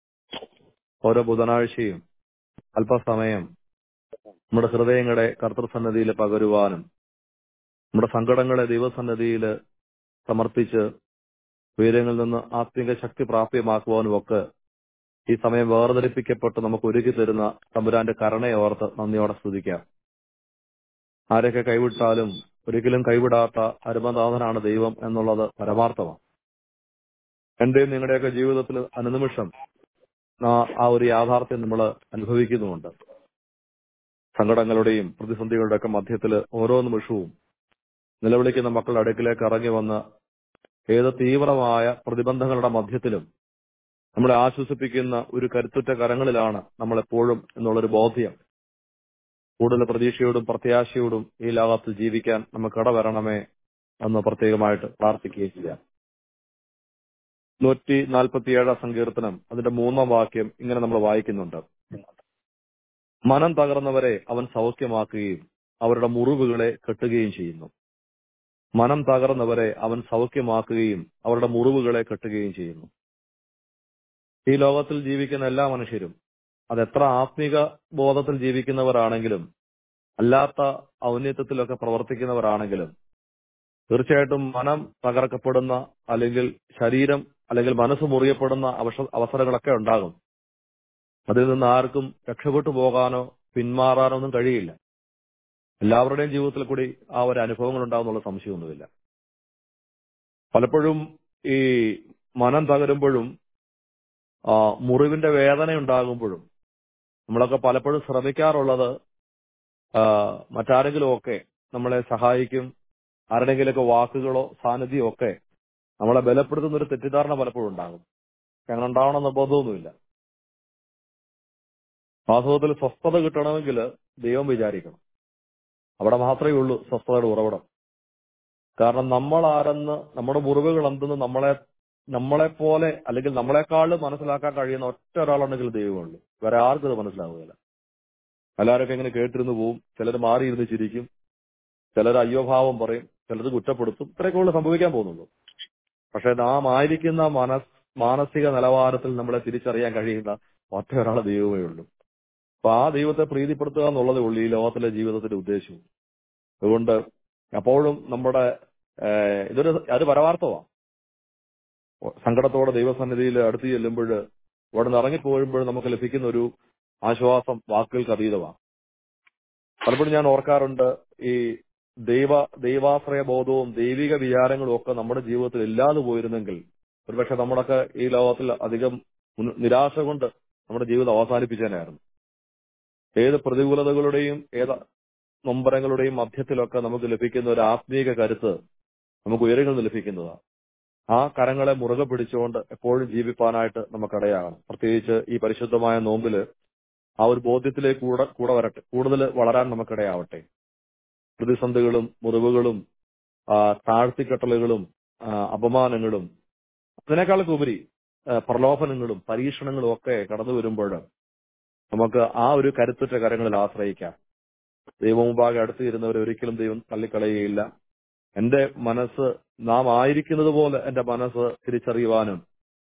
ഓരോ ബുധനാഴ്ചയും അല്പസമയം നമ്മുടെ ഹൃദയങ്ങളെ കർത്തൃസന്നിധിയിൽ പകരുവാനും നമ്മുടെ സങ്കടങ്ങളെ ദൈവസന്നിധിയിൽ സമർപ്പിച്ച് ഉയരങ്ങളിൽ നിന്ന് ആത്മിക ശക്തി പ്രാപ്യമാക്കുവാനും ഒക്കെ ഈ സമയം വേർതിരിപ്പിക്കപ്പെട്ട് നമുക്ക് ഒരുക്കി തരുന്ന തമ്പുരാന്റെ കരുണയെ ഓർത്ത് നന്ദിയോടെ സ്തുതിക്കാം ആരൊക്കെ കൈവിട്ടാലും ഒരിക്കലും കൈവിടാത്ത അരുമനാഥനാണ് ദൈവം എന്നുള്ളത് പരമാർത്ഥമാണ് എന്റെയും നിങ്ങളുടെയൊക്കെ ജീവിതത്തിൽ അനുനിമിഷം ആ- ആ ഒരു യാഥാർത്ഥ്യം നമ്മൾ അനുഭവിക്കുന്നുമുണ്ട് സങ്കടങ്ങളുടെയും പ്രതിസന്ധികളുടെ ഒക്കെ മധ്യത്തിൽ ഓരോ നിമിഷവും നിലവിളിക്കുന്ന മക്കളുടെ അടുക്കിലേക്ക് ഇറങ്ങി വന്ന് ഏത് തീവ്രമായ പ്രതിബന്ധങ്ങളുടെ മധ്യത്തിലും നമ്മളെ ആശ്വസിപ്പിക്കുന്ന ഒരു കരുത്തുറ്റ കരങ്ങളിലാണ് നമ്മൾ എപ്പോഴും എന്നുള്ളൊരു ബോധ്യം കൂടുതൽ പ്രതീക്ഷയോടും പ്രത്യാശയോടും ഈ ലോകത്തിൽ ജീവിക്കാൻ നമുക്ക് ഇടവരണമേ എന്ന് പ്രത്യേകമായിട്ട് പ്രാർത്ഥിക്കുകയും ചെയ്യാം നൂറ്റി നാൽപ്പത്തിയേഴാം സങ്കീർത്തനം അതിന്റെ മൂന്നാം വാക്യം ഇങ്ങനെ നമ്മൾ വായിക്കുന്നുണ്ട് മനം തകർന്നവരെ അവൻ സൗഖ്യമാക്കുകയും അവരുടെ മുറിവുകളെ കെട്ടുകയും ചെയ്യുന്നു മനം തകർന്നവരെ അവൻ സൗഖ്യമാക്കുകയും അവരുടെ മുറിവുകളെ കെട്ടുകയും ചെയ്യുന്നു ഈ ലോകത്തിൽ ജീവിക്കുന്ന എല്ലാ മനുഷ്യരും അതെത്ര ആത്മീക ബോധത്തിൽ ജീവിക്കുന്നവരാണെങ്കിലും അല്ലാത്ത ഔന്നത്യത്തിലൊക്കെ പ്രവർത്തിക്കുന്നവരാണെങ്കിലും തീർച്ചയായിട്ടും മനം തകർക്കപ്പെടുന്ന അല്ലെങ്കിൽ ശരീരം അല്ലെങ്കിൽ മനസ്സ് മുറിയപ്പെടുന്ന അവസ- അവസരങ്ങളൊക്കെ ഉണ്ടാകും അതിൽ നിന്ന് ആർക്കും രക്ഷപ്പെട്ടു പോകാനോ പിന്മാറാനോ ഒന്നും കഴിയില്ല എല്ലാവരുടെയും ജീവിതത്തിൽ കൂടി ആ ഒരു അനുഭവങ്ങൾ ഉണ്ടാകുന്നുള്ള സംശയമൊന്നുമില്ല പലപ്പോഴും ഈ മനം തകരുമ്പോഴും ആ, മുറിവിന്റെ വേദന ഉണ്ടാകുമ്പോഴും നമ്മളൊക്കെ പലപ്പോഴും ശ്രമിക്കാറുള്ളത് ആ, മറ്റാരെങ്കിലും ഒക്കെ നമ്മളെ സഹായിക്കും ആരുടെങ്കിലൊക്കെ വാക്കുകളോ സാന്നിധ്യമോ ഒക്കെ നമ്മളെ ബലപ്പെടുത്തുന്ന ഒരു തെറ്റിദ്ധാരണ പലപ്പോഴും ഉണ്ടാകും അങ്ങനെ ഉണ്ടാവണമെന്ന് ബോധമൊന്നുമില്ല വാസ്തവത്തിൽ സ്വസ്ഥത കിട്ടണമെങ്കിൽ ദൈവം വിചാരിക്കണം അവിടെ മാത്രമേ ഉള്ളൂ സ്വസ്ഥതയുടെ ഉറവിടം കാരണം നമ്മൾ ആരെന്ന് നമ്മുടെ മുറിവുകൾ എന്തെന്ന് നമ്മളെ നമ്മളെ പോലെ അല്ലെങ്കിൽ നമ്മളെക്കാളും മനസ്സിലാക്കാൻ കഴിയുന്ന ഒറ്റ ഒരാളുണ്ടെങ്കിൽ ദൈവമുള്ളൂ വേറെ ആർക്കും ഇത് മനസ്സിലാവുകയില്ല എല്ലാവരൊക്കെ ഇങ്ങനെ കേട്ടിരുന്നു പോവും ചിലർ മാറിയിരുന്ന് ചിരിക്കും ചിലർ അയ്യോഭാവം പറയും ചിലർ കുറ്റപ്പെടുത്തും ഇത്രയൊക്കെ ഉള്ളു സംഭവിക്കാൻ പോകുന്നുള്ളൂ പക്ഷെ നാം ആയിരിക്കുന്ന മനസ് മാനസിക നിലവാരത്തിൽ നമ്മളെ തിരിച്ചറിയാൻ കഴിയുന്ന ഒറ്റ ഒരാളെ ദൈവമേ ഉള്ളൂ അപ്പൊ ആ ദൈവത്തെ പ്രീതിപ്പെടുത്തുക എന്നുള്ളതേ ഉള്ളൂ ഈ ലോകത്തിലെ ജീവിതത്തിന്റെ ഉദ്ദേശവും അതുകൊണ്ട് അപ്പോഴും നമ്മുടെ ഏഹ്, ഇതൊരു അത് പരമാർത്ഥമാണ് സങ്കടത്തോടെ ദൈവസന്നിധിയിൽ അടുത്ത് ചെല്ലുമ്പോൾ അവിടെ നിന്ന് ഇറങ്ങിപ്പോഴുമ്പോൾ നമുക്ക് ലഭിക്കുന്ന ഒരു ആശ്വാസം വാക്കുകൾക്ക് അതീതമാണ് പലപ്പോഴും ഞാൻ ഓർക്കാറുണ്ട് ഈ ദൈവ ദൈവാശ്രയ ബോധവും ദൈവിക വിചാരങ്ങളും ഒക്കെ നമ്മുടെ ജീവിതത്തിൽ ഇല്ലാതെ പോയിരുന്നെങ്കിൽ ഒരുപക്ഷെ നമ്മളൊക്കെ ഈ ലോകത്തിൽ അധികം മുൻ- നിരാശ കൊണ്ട് നമ്മുടെ ജീവിതം അവസാനിപ്പിച്ചേനായിരുന്നു ഏത് പ്രതികൂലതകളുടെയും ഏത് നൊമ്പരങ്ങളുടെയും മധ്യത്തിലൊക്കെ നമുക്ക് ലഭിക്കുന്ന ഒരു ആത്മീക കരുത്ത് നമുക്ക് ഉയരങ്ങൾ ലഭിക്കുന്നതാണ് ആ കരങ്ങളെ മുറുകെ പിടിച്ചുകൊണ്ട് എപ്പോഴും ജീവിപ്പാനായിട്ട് നമുക്കിടയാകണം പ്രത്യേകിച്ച് ഈ പരിശുദ്ധമായ നോമ്പില് ആ ഒരു ബോധ്യത്തിലേക്ക് കൂടെ കൂടെ വരട്ടെ കൂടുതൽ വളരാൻ നമുക്കിടയാവട്ടെ പ്രതിസന്ധികളും മുറിവുകളും ആ, താഴ്ത്തിക്കെട്ടലുകളും ആ, അപമാനങ്ങളും അതിനേക്കാളൊക്കെ ഉപരി ആ, പ്രലോഭനങ്ങളും പരീക്ഷണങ്ങളും ഒക്കെ കടന്നു വരുമ്പോൾ നമുക്ക് ആ ഒരു കരുത്തുറ്റ കരങ്ങളിൽ ആശ്രയിക്കാം ദൈവമുമ്പാകെ അടുത്തിരുന്നവരെ ഒരിക്കലും ദൈവം തള്ളിക്കളയുകയില്ല എന്റെ മനസ്സ് നാം ആയിരിക്കുന്നത് പോലെ എന്റെ മനസ്സ് തിരിച്ചറിയുവാനും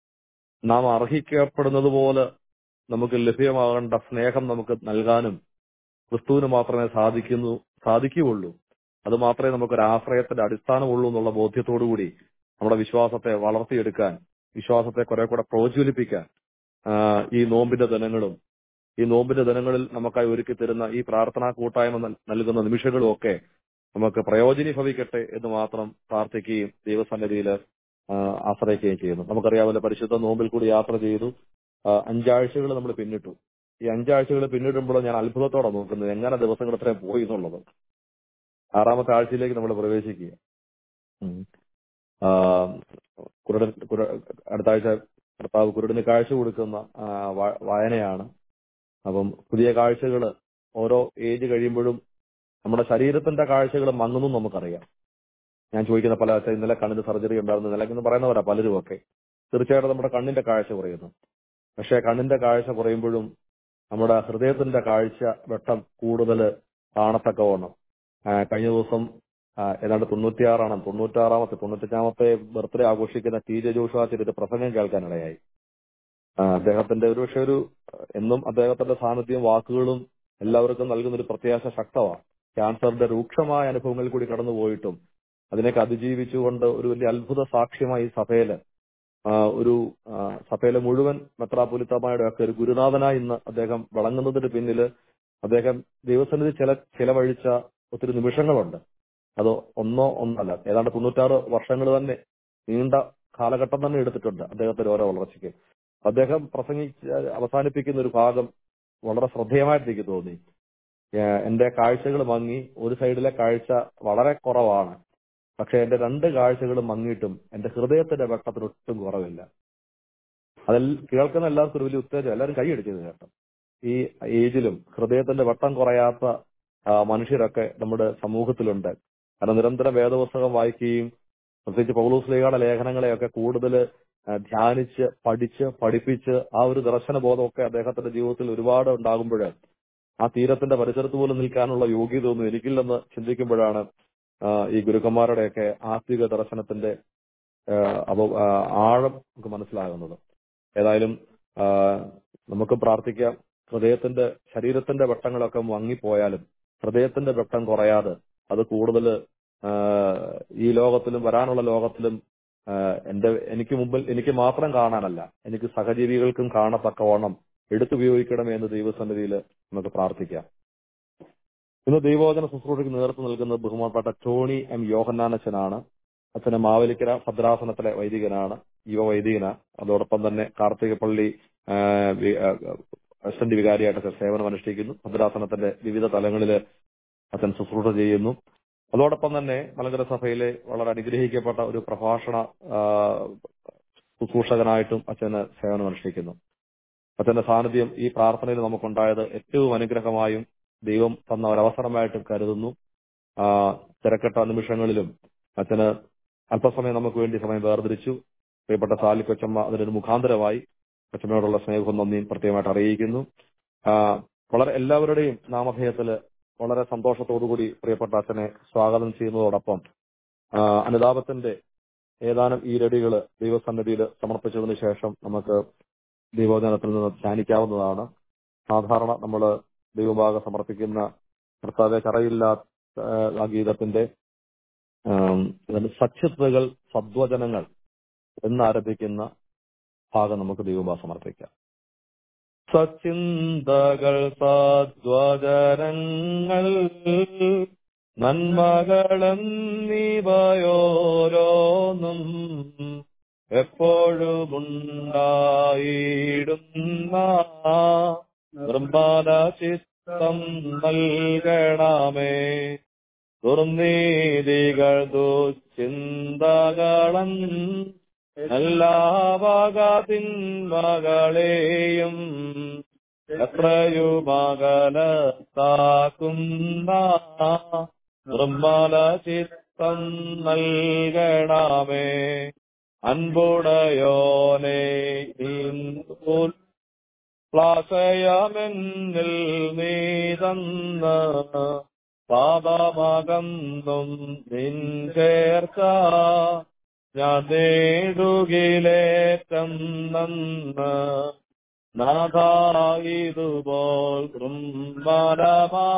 നാം അർഹിക്കപ്പെടുന്നത് പോലെ നമുക്ക് ലഭ്യമാകേണ്ട സ്നേഹം നമുക്ക് നൽകാനും ക്രിസ്തുവിന് മാത്രമേ സാധിക്കുന്നു സാധിക്കുകയുള്ളൂ അത് മാത്രമേ നമുക്കൊരു ആശ്രയത്തിന്റെ അടിസ്ഥാനമുള്ളൂ എന്നുള്ള ബോധ്യത്തോടുകൂടി നമ്മുടെ വിശ്വാസത്തെ വളർത്തിയെടുക്കാൻ വിശ്വാസത്തെ കുറെ കൂടെ പ്രോജ്വലിപ്പിക്കാൻ ആ, ഈ നോമ്പിന്റെ ദിനങ്ങളും ഈ നോമ്പിന്റെ ദിനങ്ങളിൽ നമുക്കായി ഒരുക്കി തരുന്ന ഈ പ്രാർത്ഥനാ കൂട്ടായ്മ നൽ- നൽകുന്ന നിമിഷങ്ങളും ഒക്കെ നമുക്ക് പ്രയോജനീഭവിക്കട്ടെ എന്ന് മാത്രം പ്രാർത്ഥിക്കുകയും ദൈവസന്നിധിയിൽ ആശ്രയിക്കുകയും ചെയ്യുന്നു നമുക്കറിയാമല്ലോ പരിശുദ്ധ നോമ്പിൽ കൂടി യാത്ര ചെയ്തു ആ, അഞ്ചാഴ്ചകൾ നമ്മൾ പിന്നിട്ടു ഈ അഞ്ചാഴ്ചകൾ പിന്നിടുമ്പോൾ ഞാൻ അത്ഭുതത്തോടെ നോക്കുന്നത് എങ്ങനെ ദിവസങ്ങൾ ഇത്രയും പോയി എന്നുള്ളത് ആറാമത്തെ ആഴ്ചയിലേക്ക് നമ്മൾ പ്രവേശിക്കുക ഉം. ആ, കുരുടൻ കുര- അടുത്ത ആഴ്ച കർത്താവ് കുരുടന് കാഴ്ച കൊടുക്കുന്ന ആ, വാ- വായനയാണ് അപ്പം പുതിയ കാഴ്ചകൾ ഓരോ ഏജ് കഴിയുമ്പോഴും നമ്മുടെ ശരീരത്തിന്റെ കാഴ്ചകൾ മങ്ങുന്നു നമുക്കറിയാം ഞാൻ ചോദിക്കുന്ന പല ആൾക്കാർ ഇന്നലെ കണ്ണിന് സർജറി ഉണ്ടായിരുന്നു ഇന്നലെ എന്ന് പറയുന്നവരാ പലരും ഒക്കെ തീർച്ചയായിട്ടും നമ്മുടെ കണ്ണിന്റെ കാഴ്ച കുറയുന്നു പക്ഷേ കണ്ണിന്റെ കാഴ്ച കുറയുമ്പോഴും നമ്മുടെ ഹൃദയത്തിന്റെ കാഴ്ച വെട്ടം കൂടുതൽ കാണത്തക്കവണ്ണം ആ, കഴിഞ്ഞ ദിവസം ആ, ഏതാണ്ട് തൊണ്ണൂറ്റിയാറാണ് തൊണ്ണൂറ്റാറാമത്തെ തൊണ്ണൂറ്റഞ്ചാമത്തെ ബർത്ത്ഡേ ആഘോഷിക്കുന്ന ടി ജെ ജോഷുവാച്ചിന്റെ ഒരു പ്രസംഗം കേൾക്കാനിടയായി ആ, അദ്ദേഹത്തിന്റെ ഒരു പക്ഷെ ഒരു എന്നും അദ്ദേഹത്തിന്റെ സാന്നിധ്യം വാക്കുകളും എല്ലാവർക്കും നൽകുന്ന ഒരു പ്രത്യാശ ശക്തമാണ് ക്യാൻസറിന്റെ രൂക്ഷമായ അനുഭവങ്ങളിൽ കൂടി കടന്നുപോയിട്ടും അതിനൊക്കെ അതിജീവിച്ചുകൊണ്ട് ഒരു വലിയ അത്ഭുത സാക്ഷ്യമായി ഈ സഭയില് ആ, ഒരു ആ, സഭയിലെ മുഴുവൻ മെത്രാപൊലിത്തമായുടെ ഒക്കെ ഒരു ഗുരുനാഥനായി ഇന്ന് അദ്ദേഹം വിളങ്ങുന്നതിന് പിന്നില് അദ്ദേഹം ദൈവസന്നിധി ചില ചിലവഴിച്ച ഒത്തിരി നിമിഷങ്ങളുണ്ട് അത് ഒന്നോ ഒന്നല്ല ഏതാണ്ട് തൊണ്ണൂറ്റാറ് വർഷങ്ങൾ തന്നെ നീണ്ട കാലഘട്ടം തന്നെ എടുത്തിട്ടുണ്ട് അദ്ദേഹത്തിന്റെ ഓരോ വളർച്ചയ്ക്ക് അദ്ദേഹം പ്രസംഗിച്ച് അവസാനിപ്പിക്കുന്ന ഒരു ഭാഗം വളരെ ശ്രദ്ധേയമായിട്ട് എനിക്ക് തോന്നി ഏഹ് എന്റെ കാഴ്ചകൾ മങ്ങി ഒരു സൈഡിലെ കാഴ്ച വളരെ കുറവാണ് പക്ഷെ എന്റെ രണ്ട് കാഴ്ചകളും മങ്ങിയിട്ടും എന്റെ ഹൃദയത്തിന്റെ വെട്ടത്തിന് ഒട്ടും കുറവില്ല അതിൽ കേൾക്കുന്ന എല്ലാവർക്കും ഒരു വലിയ ഉത്തേജനം എല്ലാവരും കൈയടിച്ചത് കേട്ടോ ഈ ഏജിലും ഹൃദയത്തിന്റെ വെട്ടം കുറയാത്ത ആ, മനുഷ്യരൊക്കെ നമ്മുടെ സമൂഹത്തിലുണ്ട് കാരണം നിരന്തരം വേദപുസ്തകം വായിക്കുകയും പ്രത്യേകിച്ച് പൗലോസ്ലിയുടെ ലേഖനങ്ങളെയൊക്കെ കൂടുതൽ ധ്യാനിച്ച് പഠിച്ച് പഠിപ്പിച്ച് ആ ഒരു ദർശന ബോധമൊക്കെ അദ്ദേഹത്തിന്റെ ജീവിതത്തിൽ ഒരുപാട് ഉണ്ടാകുമ്പോൾ ആ തീരത്തിന്റെ പരിസരത്ത് പോലും നിൽക്കാനുള്ള യോഗ്യത ഒന്നും എനിക്കില്ലെന്ന് ചിന്തിക്കുമ്പോഴാണ് ആ, ഈ ഗുരുക്കന്മാരുടെയൊക്കെ ആത്മിക ദർശനത്തിന്റെ ആ, അപ- ആ, ആഴം നമുക്ക് മനസ്സിലാകുന്നത് ഏതായാലും ആ, നമുക്ക് പ്രാർത്ഥിക്കാം ഹൃദയത്തിന്റെ ശരീരത്തിന്റെ വെട്ടങ്ങളൊക്കെ മങ്ങിപ്പോയാലും ഹൃദയത്തിന്റെ വെട്ടം കുറയാതെ അത് കൂടുതൽ ഈ ലോകത്തിലും വരാനുള്ള ലോകത്തിലും ആ, എന്റെ എനിക്ക് മുമ്പിൽ എനിക്ക് മാത്രം കാണാനല്ല എനിക്ക് സഹജീവികൾക്കും കാണത്തക്കവണ്ണം എടുത്തുപയോഗിക്കണമേ എന്ന് ദൈവസന്നിധിയിൽ നമുക്ക് പ്രാർത്ഥിക്കാം ഇന്ന് ദൈവവചന ശുശ്രൂഷയ്ക്ക് നേതൃത്വം നൽകുന്നത് ബഹുമാനപ്പെട്ട ടോണി എം യോഹന്നാനച്ചനാണ് അച്ഛന് മാവേലിക്കര ഭദ്രാസനത്തിലെ വൈദികനാണ് യുവ വൈദികനാണ് അതോടൊപ്പം തന്നെ കാർത്തികപ്പള്ളി ആ, വി- ആ, അസിസ്റ്റന്റ് വികാരിയായിട്ട് സേവനം അനുഷ്ഠിക്കുന്നു ഭദ്രാസനത്തിന്റെ വിവിധ തലങ്ങളിൽ അച്ഛൻ ശുശ്രൂഷ ചെയ്യുന്നു അതോടൊപ്പം തന്നെ മലങ്കര സഭയിലെ വളരെ അനുഗ്രഹിക്കപ്പെട്ട ഒരു പ്രഭാഷണ ആ, ശുശ്രൂഷകനായിട്ടും അച്ഛന് സേവനം അനുഷ്ഠിക്കുന്നു അച്ഛന്റെ സാന്നിധ്യം ഈ പ്രാർത്ഥനയിൽ നമുക്കുണ്ടായത് ഏറ്റവും അനുഗ്രഹമായും ദൈവം തന്ന ഒരവസരമായിട്ടും കരുതുന്നു ആ തിരക്കെട്ട നിമിഷങ്ങളിലും അച്ഛന് അല്പസമയം നമുക്ക് വേണ്ടി സമയം വേർതിരിച്ചു പ്രിയപ്പെട്ട സാലി കൊച്ചമ്മ അതിനൊരു മുഖാന്തരമായി കൊച്ചമ്മയോടുള്ള സ്നേഹവും നന്ദിയും പ്രത്യേകമായിട്ട് അറിയിക്കുന്നു ആ, വളരെ എല്ലാവരുടെയും നാമധേയത്തില് വളരെ സന്തോഷത്തോടുകൂടി പ്രിയപ്പെട്ട അച്ഛനെ സ്വാഗതം ചെയ്യുന്നതോടൊപ്പം ആ, അനുതാപത്തിന്റെ ഏതാനും ഈരടികള് ദൈവസന്നിധിയിൽ സമർപ്പിച്ചതിന് ശേഷം നമുക്ക് ദൈവോചനത്തിൽ നിന്ന് ധ്യാനിക്കാവുന്നതാണ് സാധാരണ നമ്മൾ ദൈവഭാഗം സമർപ്പിക്കുന്ന കർത്താവെ കറയില്ലാത്ത ആ ഗീതത്തിന്റെ ആം, ഇതിന്റെ സഖ്യത്വകൾ സദ്വചനങ്ങൾ എന്നാരംഭിക്കുന്ന ഭാഗം നമുക്ക് ദൈവഭാഗം സമർപ്പിക്കാം സച്ചിന്തകൾ സദ്വചനങ്ങൾ നന്മകളെന്നിവയോരോന്നും എപ്പോഴുമുണ്ടായിടുന്ന നിർമ്മല ചിത്തം നൽകണമേ ദുർനീതികൾ ദുശ്ചിന്തകളൻ എല്ലാ വകതിന്മകളെയും എത്രയുമകലത്താക്കുന്ന നിർമ്മല ചിത്തം നൽകണമേ അൻപുടയോനെ നീന്തൂൽ പ്ലാശയമെന്നിൽ നീ തന്ന് പാപമകന്നും നിൻ ചേർച്ച ഞാൻ നേടുകിലേറ്റം നന്ന് നാഥായിതുപോൽ കൃമ്പരമാ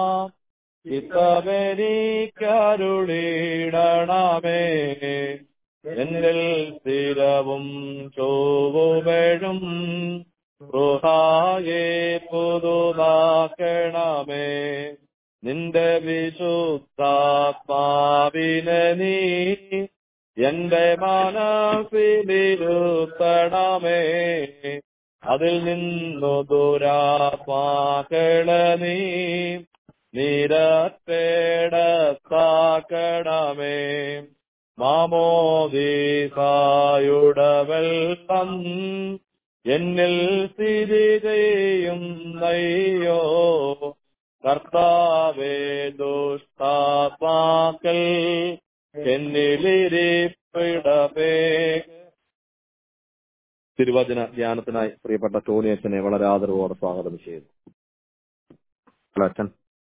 ചിത്തമെനിക്കരുളിടണമേ എന്നിൽ സ്ഥിരവും ചോവുമേഴും ൃഹായെ പുതുതാക്കണമേ നിന്റെ വിശുദ്ധാത്മാവിനെ നീ എന്റെ മനസ്സിലിരുത്തണമേ അതിൽ നിന്നു ദുരാത്മാക്കളെ നീ നിരത്തേടത്താക്കണമേ മാമോദീസായുടെ വെള്ളം എന്നിൽ സ്ഥിതി ചെയ്യും നയ്യോ കർത്താവേ ദുഷ്ടാത്മാക്കൾ എന്നിലിരിപ്പിടപേ തിരുവചന ധ്യാനത്തിനായി പ്രിയപ്പെട്ട ടോണിയച്ചനെ വളരെ ആദരവോടെ സ്വാഗതം ചെയ്യുന്നു അച്ഛൻ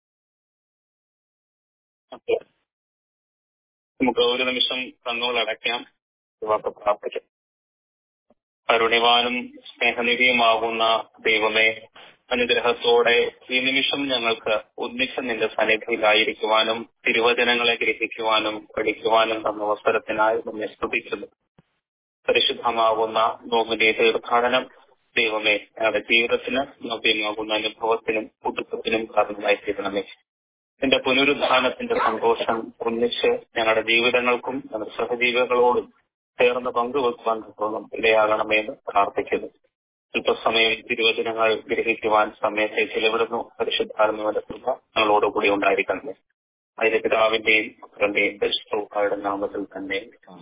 നമുക്ക് ഒരു നിമിഷം കണ്ണുകൾ അടയ്ക്കാം വാക്ക് പ്രാർത്ഥിക്കാം കരുണിവാനും സ്നേഹനിധിയുമാകുന്ന ദൈവമേ അനുഗ്രഹത്തോടെ ഈ നിമിഷം ഞങ്ങൾക്ക് ഒന്നിച്ച് നിന്റെ സന്നിധിയിലായിരിക്കുവാനും തിരുവചനങ്ങളെ ഗ്രഹിക്കുവാനും പഠിക്കുവാനും തന്ന അവസരത്തിനായി നമ്മെ സ്തുതിക്കുന്നു പരിശുദ്ധമാകുന്ന നോമിന്റെ തീർത്ഥാടനം ദൈവമേ ഞങ്ങളുടെ ജീവിതത്തിന് നവ്യമാകുന്ന അനുഭവത്തിനും പുതുക്കത്തിനും കാരണമായി തീരണമേ നിന്റെ പുനരുദ്ധാനത്തിന്റെ സന്തോഷം ഒന്നിച്ച് ഞങ്ങളുടെ ജീവിതങ്ങൾക്കും ഞങ്ങളുടെ സഹജീവികളോടും ചേർന്ന് പങ്കുവെക്കുവാൻ തോന്നും ഇടയാകണമെന്ന് പ്രാർത്ഥിക്കുന്നു അല്പസമയം തിരുവചനങ്ങൾ ഗ്രഹിക്കുവാൻ സമയത്തെ ചെലവിടുന്നു പരിശുദ്ധാത്മാവിന്റെ കൃപ ഞങ്ങളോടുകൂടി ഉണ്ടായിരിക്കണമേ അതിന്റെ പിതാവിന്റെയും പുത്രന്റെയും പരിശുദ്ധയുടെ നാമത്തിൽ തന്നെ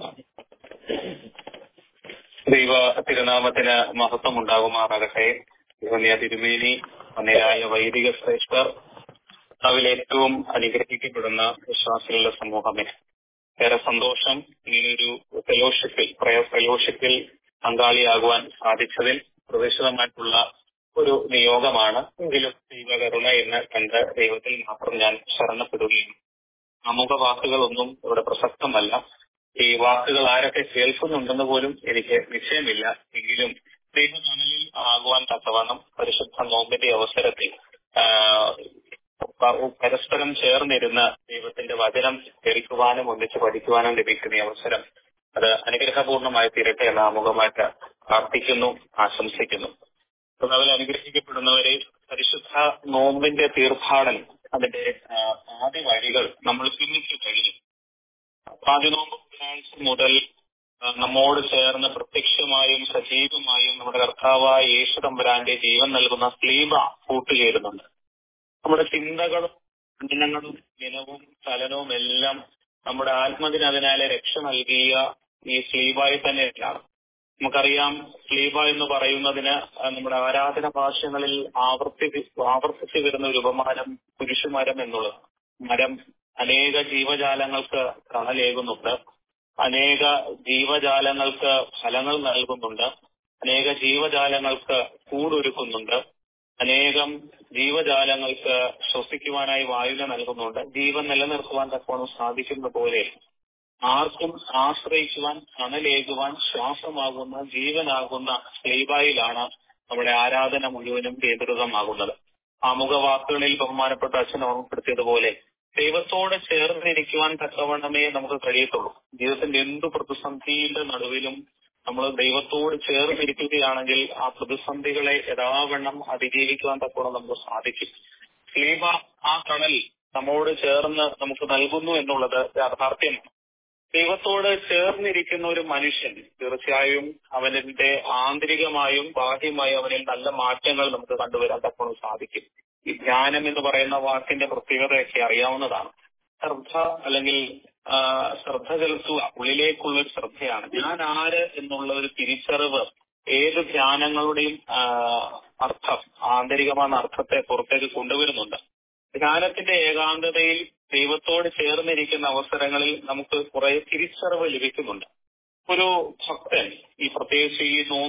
ദൈവ തിരുനാമത്തിന് മഹത്വം ഉണ്ടാകുമാറാകട്ടെ ദിവന്യ തിരുമേനി അന്നേരായ വൈദിക ശ്രേഷ്ഠർ അതിൽ ഏറ്റവും അനുഗ്രഹിക്കപ്പെടുന്ന വിശ്വാസികളുടെ സമൂഹമേ ഏറെ സന്തോഷം ഇങ്ങനൊരു ഫെലോഷിപ്പിൽ പ്രയർ ഫെലോഷിപ്പിൽ പങ്കാളിയാകുവാൻ സാധിച്ചതിൽ പ്രവേശിതമായിട്ടുള്ള ഒരു നിയോഗമാണ് എങ്കിലും ദൈവകരുണ എന്ന് കണ്ട് ദൈവത്തിൽ മാത്രം ഞാൻ ശരണപ്പെടുകയും അമുഖ വാക്കുകളൊന്നും ഇവിടെ പ്രസക്തമല്ല ഈ വാക്കുകൾ ആരൊക്കെ കേൾക്കുന്നുണ്ടെന്ന് പോലും എനിക്ക് നിശ്ചയമില്ല എങ്കിലും ദൈവമണലിൽ ആകുവാൻ തക്കവണ്ണം പരിശുദ്ധ നോമ്പിന്റെ അവസരത്തിൽ പരസ്പരം ചേർന്നിരുന്ന് ദൈവത്തിന്റെ വചനം കേൾക്കുവാനും ഒന്നിച്ച് പഠിക്കുവാനും ലഭിക്കുന്ന ഈ അവസരം അത് അനുഗ്രഹപൂർണമായി തീരട്ടെ എന്ന് ആമുഖമായിട്ട് പ്രാർത്ഥിക്കുന്നു ആശംസിക്കുന്നു അതിൽ അനുഗ്രഹിക്കപ്പെടുന്നവരെ പരിശുദ്ധ നോമ്പിന്റെ തീർത്ഥാടനം അതിന്റെ ആദ്യ വഴികൾ നമ്മൾ ചിന്തിച്ചു കഴിഞ്ഞു ആദ്യ നോമ്പ് ബുധനാഴ്ച മുതൽ നമ്മോട് ചേർന്ന് പ്രത്യക്ഷമായും സജീവമായും നമ്മുടെ കർത്താവായ യേശു തമ്പുരാന്റെ ജീവൻ നൽകുന്ന സ്ലീബ കൂട്ടുചേരുന്നുണ്ട് നമ്മുടെ ചിന്തകളും ചിന്തനങ്ങളും ദിനവും ചലനവും എല്ലാം നമ്മുടെ ആത്മദിന അതിനാലെ രക്ഷ നൽകിയ ഈ സ്ലീബായി തന്നെയാണ് നമുക്കറിയാം സ്ലീബ എന്ന് പറയുന്നതിന് നമ്മുടെ ആരാധന ഭാഷകളിൽ ആവർത്തി ആവർത്തിച്ചു വരുന്ന ഒരു ഉപമാനം കുരിശുമരം എന്നുള്ളത് മരം അനേക ജീവജാലങ്ങൾക്ക് തണലേകുന്നുണ്ട് അനേക ജീവജാലങ്ങൾക്ക് ഫലങ്ങൾ നൽകുന്നുണ്ട് അനേക ജീവജാലങ്ങൾക്ക് കൂടൊരുക്കുന്നുണ്ട് അനേകം ജീവജാലങ്ങൾക്ക് ശ്വസിക്കുവാനായി വായുവിനെ നൽകുന്നുണ്ട് ജീവൻ നിലനിർത്തുവാൻ തക്കവണ്ണം സാധിക്കുന്ന പോലെ ആർക്കും ആശ്രയിക്കുവാൻ തണലേകുവാൻ ശ്വാസമാകുന്ന ജീവനാകുന്ന സ്ലീബായിലാണ് നമ്മുടെ ആരാധന മുഴുവനും കേന്ദ്രിതമാകുന്നത് ആമുഖ വാക്കുകളിൽ ബഹുമാനപ്പെട്ട അച്ഛൻ ഓർമ്മപ്പെടുത്തിയതുപോലെ ദൈവത്തോടെ ചേർന്നിരിക്കുവാൻ തക്കവണ്ണമേ നമുക്ക് കഴിയത്തുള്ളൂ ജീവിതത്തിന്റെ എന്തു പ്രതിസന്ധിയുടെ നടുവിലും നമ്മൾ ദൈവത്തോട് ചേർന്നിരിക്കുകയാണെങ്കിൽ ആ പ്രതിസന്ധികളെ യഥാവണ്ണം അതിജീവിക്കുവാൻ തക്കവണ്ണം നമുക്ക് സാധിക്കും സ്ലീബ ആ കടൽ നമ്മോട് ചേർന്ന് നമുക്ക് നൽകുന്നു എന്നുള്ളത് യാഥാർത്ഥ്യമാണ് ദൈവത്തോട് ചേർന്നിരിക്കുന്ന ഒരു മനുഷ്യൻ തീർച്ചയായും അവന്റെ ആന്തരികമായും ബാഹ്യമായും അവനിൽ നല്ല മാറ്റങ്ങൾ നമുക്ക് കണ്ടുവരാൻ തക്കോണം സാധിക്കും ഈ ജ്ഞാനം എന്ന് പറയുന്ന വാക്കിന്റെ പ്രത്യേകതയൊക്കെ അറിയാവുന്നതാണ് ശ്രദ്ധ അല്ലെങ്കിൽ ആ, ശ്രദ്ധ ചെലുത്തുക ഉള്ളിലേക്കുള്ള ഒരു ശ്രദ്ധയാണ് ഞാൻ ആര് എന്നുള്ള ഒരു തിരിച്ചറിവ് ഏത് ധ്യാനങ്ങളുടെയും ആ, അർത്ഥം ആന്തരികമായ അർത്ഥത്തെ പുറത്തേക്ക് കൊണ്ടുവരുന്നുണ്ട് ധ്യാനത്തിന്റെ ഏകാന്തതയിൽ ദൈവത്തോട് ചേർന്നിരിക്കുന്ന അവസരങ്ങളിൽ നമുക്ക് കുറെ തിരിച്ചറിവ് ലഭിക്കുന്നുണ്ട് ഒരു ഭക്തൻ ഈ പ്രത്യേകിച്ച് ഈ നോ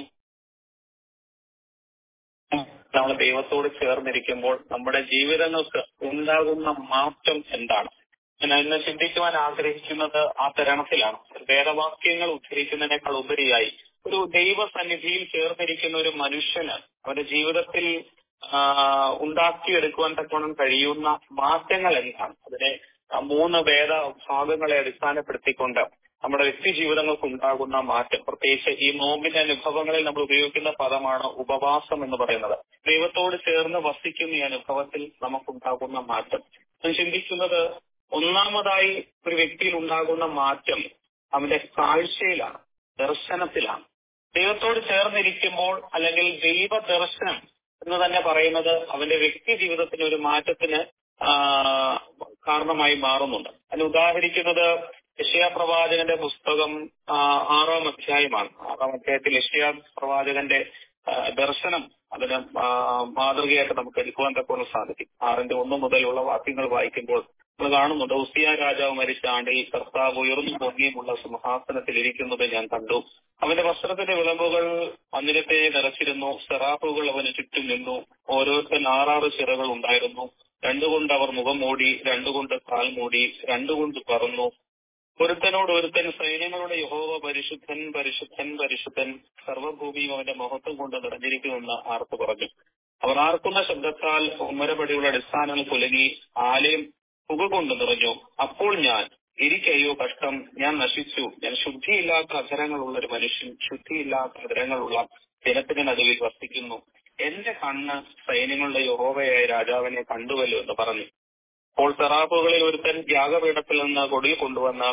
നമ്മൾ ദൈവത്തോട് ചേർന്നിരിക്കുമ്പോൾ നമ്മുടെ ജീവിതങ്ങൾക്ക് ഉണ്ടാകുന്ന മാറ്റം എന്താണ് ഞാൻ ഇന്ന് ചിന്തിക്കുവാൻ ആഗ്രഹിക്കുന്നത് ആ തരണത്തിലാണ് വേദവാക്യങ്ങൾ ഉദ്ധരിക്കുന്നതിനേക്കാൾ ഉപരിയായി ഒരു ദൈവസന്നിധിയിൽ ചേർന്നിരിക്കുന്ന ഒരു മനുഷ്യന് അവന്റെ ജീവിതത്തിൽ ആ, ഉണ്ടാക്കിയെടുക്കുവാൻ തക്കോണം കഴിയുന്ന മാറ്റങ്ങൾ എന്താണ് അതിനെ ആ മൂന്ന് വേദ ഭാഗങ്ങളെ അടിസ്ഥാനപ്പെടുത്തിക്കൊണ്ട് നമ്മുടെ വ്യക്തി ജീവിതങ്ങൾക്ക് ഉണ്ടാകുന്ന മാറ്റം പ്രത്യേകിച്ച് ഈ നോമ്പിന്റെ അനുഭവങ്ങളിൽ നമ്മൾ ഉപയോഗിക്കുന്ന പദമാണ് ഉപവാസം എന്ന് പറയുന്നത് ദൈവത്തോട് ചേർന്ന് വസിക്കുന്ന ഈ അനുഭവത്തിൽ നമുക്കുണ്ടാകുന്ന മാറ്റം ഞാൻ ചിന്തിക്കുന്നത് ഒന്നാമതായി ഒരു വ്യക്തിയിൽ ഉണ്ടാകുന്ന മാറ്റം അവന്റെ കാഴ്ചയിലാണ് ദർശനത്തിലാണ് ദൈവത്തോട് ചേർന്നിരിക്കുമ്പോൾ അല്ലെങ്കിൽ ദൈവ ദർശനം എന്ന് തന്നെ പറയുന്നത് അവന്റെ വ്യക്തി ജീവിതത്തിന് ഒരു മാറ്റത്തിന് ആ, കാരണമായി മാറുന്നുണ്ട് അതിന് ഉദാഹരിക്കുന്നത് യശയാ പ്രവാചകന്റെ പുസ്തകം ആ, ആറാം അധ്യായമാണ് ആറാം അധ്യായത്തിൽ യശയാ പ്രവാചകന്റെ ആ, ദർശനം അതിന് ആ, മാതൃകയായിട്ട് നമുക്ക് എടുക്കുവാൻ തക്കോണം സാധിക്കും ആറിന്റെ ഒന്ന് മുതലുള്ള വാക്യങ്ങൾ വായിക്കുമ്പോൾ നമ്മൾ കാണുന്നുണ്ട് ഉസിയ രാജാവ് മരിച്ച ആണ്ടിൽ കർത്താവ് ഉയർന്നു പൊങ്ങിയുമുള്ള സിംഹാസനത്തിൽ ഇരിക്കുന്നത് ഞാൻ കണ്ടു അവന്റെ വസ്ത്രത്തിന്റെ വിളമ്പുകൾ മന്ദിരത്തെ നിറച്ചിരുന്നു സെറാഫുകൾ അവന് ചുറ്റും നിന്നു ഓരോരുത്തൻ ആറാറ് ചിറകൾ ഉണ്ടായിരുന്നു രണ്ടുകൊണ്ട് അവർ മുഖം മൂടി രണ്ടുകൊണ്ട് കാൽ മൂടി രണ്ടുകൊണ്ട് പറന്നു ഒരുത്തനോട് ഒരുത്തൻ സൈന്യങ്ങളുടെ യഹോവ പരിശുദ്ധൻ പരിശുദ്ധൻ പരിശുദ്ധൻ സർവഭൂമിയും അവന്റെ മഹത്വം കൊണ്ട് നിറഞ്ഞിരിക്കുമെന്ന് ആർത്തു പറഞ്ഞു അവർ ആർക്കുന്ന ശബ്ദത്താൽ ഉമ്മരപടിയുടെ അടിസ്ഥാനങ്ങൾ കുലുങ്ങി ആലയം പുക കൊണ്ട് നിറഞ്ഞു അപ്പോൾ ഞാൻ എനിക്കയ്യോ കഷ്ടം ഞാൻ നശിച്ചു ഞാൻ ശുദ്ധിയില്ലാത്ത അധരങ്ങളുള്ള ഒരു മനുഷ്യൻ ശുദ്ധിയില്ലാത്ത അധരങ്ങളുള്ള ജനത്തിന് നടുവിൽ വസിക്കുന്നു എന്റെ കണ്ണ് സൈന്യങ്ങളുടെ യഹോവയായ രാജാവിനെ കണ്ടുവല്ലോ എന്ന് പറഞ്ഞു അപ്പോൾ സെറാഫുകളിൽ ഒരുത്തൻ യാഗപീഠത്തിൽ നിന്ന് കൊടിയിൽ കൊണ്ടുവന്ന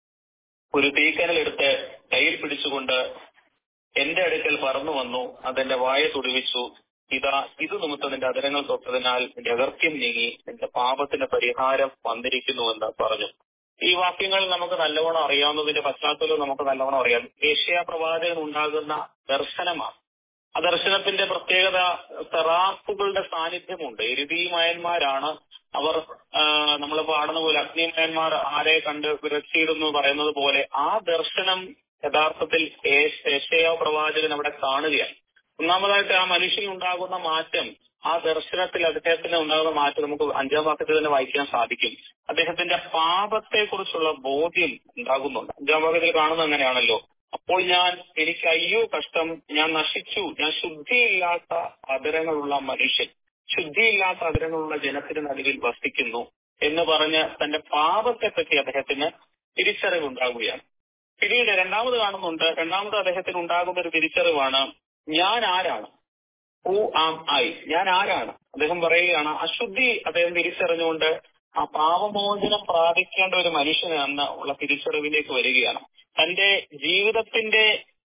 ഒരു തീക്കനലെടുത്ത് കയ്യിൽ പിടിച്ചുകൊണ്ട് എന്റെ അടുക്കൽ പറന്നു വന്നു അതെന്റെ വായ തുടിവിച്ചു ഇതാ ഇത് നിമിത്തം നിന്റെ അതരങ്ങൾ തൊട്ടതിനാൽ നിന്റെ അകർക്യം നീങ്ങി നിന്റെ പാപത്തിന്റെ പരിഹാരം വന്നിരിക്കുന്നുവെന്ന് പറഞ്ഞു ഈ വാക്യങ്ങൾ നമുക്ക് നല്ലവണ്ണം അറിയാവുന്നതിന്റെ പശ്ചാത്തലം നമുക്ക് നല്ലവണ്ണം അറിയാം ഏഷ്യ പ്രവാചകൻ ഉണ്ടാകുന്ന ദർശനമാണ് ആ ദർശനത്തിന്റെ പ്രത്യേകത സെറാഫുകളുടെ സാന്നിധ്യമുണ്ട് എരുതിമയന്മാരാണ് അവർ നമ്മൾ പാടുന്ന പോലെ അഗ്നിമയന്മാർ ആരെ കണ്ട് വിരക്ഷിയിടുന്നു പറയുന്നത് പോലെ ആ ദർശനം യഥാർത്ഥത്തിൽ ഏഷ്യ പ്രവാചകൻ അവിടെ കാണുകയാണ് ഒന്നാമതായിട്ട് ആ മനുഷ്യൻ ഉണ്ടാകുന്ന മാറ്റം ആ ദർശനത്തിൽ അദ്ദേഹത്തിന് ഉണ്ടാകുന്ന മാറ്റം നമുക്ക് അഞ്ചാം വാക്യത്തിൽ തന്നെ വായിക്കാൻ സാധിക്കും അദ്ദേഹത്തിന്റെ പാപത്തെ കുറിച്ചുള്ള ബോധ്യം ഉണ്ടാകുന്നുണ്ട് അഞ്ചാം വാക്യത്തിൽ കാണുന്നത് അങ്ങനെയാണല്ലോ അപ്പോൾ ഞാൻ എനിക്ക് അയ്യോ കഷ്ടം ഞാൻ നശിച്ചു ഞാൻ ശുദ്ധിയില്ലാത്ത അതരങ്ങളുള്ള മനുഷ്യൻ ശുദ്ധിയില്ലാത്ത അതരങ്ങളുള്ള ജനത്തിന് നടുവിൽ വസിക്കുന്നു എന്ന് പറഞ്ഞ് തന്റെ പാപത്തെ പറ്റി അദ്ദേഹത്തിന് തിരിച്ചറിവുണ്ടാകുകയാണ് പിന്നീട് രണ്ടാമത് കാണുന്നുണ്ട് രണ്ടാമത് അദ്ദേഹത്തിന് ഉണ്ടാകുന്ന ഒരു തിരിച്ചറിവാണ് ഞാൻ ആരാണ് ഹൂ ആം ഐ ഞാൻ ആരാണ് അദ്ദേഹം പറയുകയാണ് അശുദ്ധി അദ്ദേഹം തിരിച്ചറിഞ്ഞുകൊണ്ട് ആ പാപമോചനം പ്രാപിക്കേണ്ട ഒരു മനുഷ്യനെന്ന് ഉള്ള തിരിച്ചറിവിലേക്ക് വരികയാണ് തന്റെ ജീവിതത്തിന്റെ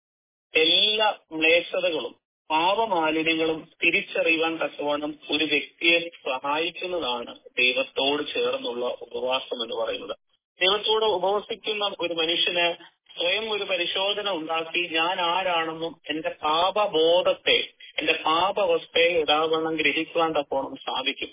എല്ലാ മ്ലേച്ഛതകളും പാപമാലിന്യങ്ങളും തിരിച്ചറിയുവാൻ തക്കവണ്ണം ഒരു വ്യക്തിയെ സഹായിക്കുന്നതാണ് ദൈവത്തോട് ചേർന്നുള്ള ഉപവാസം എന്ന് പറയുന്നത് ദൈവത്തോട് ഉപവസിക്കുന്ന ഒരു മനുഷ്യന് സ്വയം ഒരു പരിശോധന ഉണ്ടാക്കി ഞാൻ ആരാണെന്നും എന്റെ പാപബോധത്തെ എന്റെ പാപാവസ്ഥയെ യഥാവണ്ണം ഗ്രഹിക്കുവാൻ തക്കോണം സാധിക്കും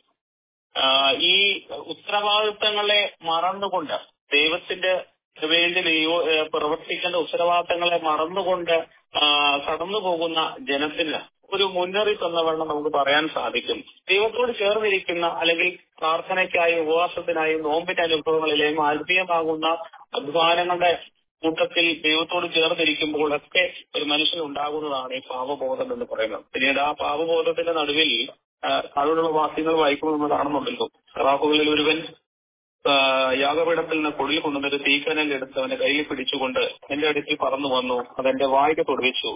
ഈ ഉത്തരവാദിത്തങ്ങളെ മറന്നുകൊണ്ട് ദൈവത്തിന്റെ വേണ്ടി നിയോ- ഏഹ് പ്രവർത്തിക്കേണ്ട ഉത്തരവാദിത്തങ്ങളെ മറന്നുകൊണ്ട് കടന്നു പോകുന്ന ജനത്തിന് ഒരു മുന്നറിയിപ്പ് എന്ന വണ്ണം നമുക്ക് പറയാൻ സാധിക്കും ദൈവത്തോട് ചേർന്നിരിക്കുന്ന അല്ലെങ്കിൽ പ്രാർത്ഥനയ്ക്കായി ഉപവാസത്തിനായി നോമ്പിന്റെ അനുഭവങ്ങളിലെയും ആത്മീയമാകുന്ന അധ്വാനങ്ങളുടെ കൂട്ടത്തിൽ ദൈവത്തോട് ചേർന്നിരിക്കുമ്പോൾ ഒക്കെ ഒരു മനുഷ്യൻ ഉണ്ടാകുന്നതാണ് ഈ പാപബോധം എന്ന് പറയുന്നത് പിന്നീട് ആ പാപബോധത്തിന്റെ നടുവിൽ അതിലുള്ള വാക്യങ്ങൾ വായിക്കുമ്പോൾ നമ്മൾ കാണുന്നുണ്ടല്ലോ സറാഫുകളിൽ ഒരുവൻ ആ, യാഗപീഠത്തിൽ നിന്ന് കൊടിൽ കൊണ്ടുവന്നൊരു തീക്കനൽ എടുത്ത് അവന്റെ കയ്യിൽ പിടിച്ചുകൊണ്ട് എന്റെ അടുത്തിൽ പറന്നു വന്നു അതെന്റെ വായ്ക്ക് തൊടുവിച്ചു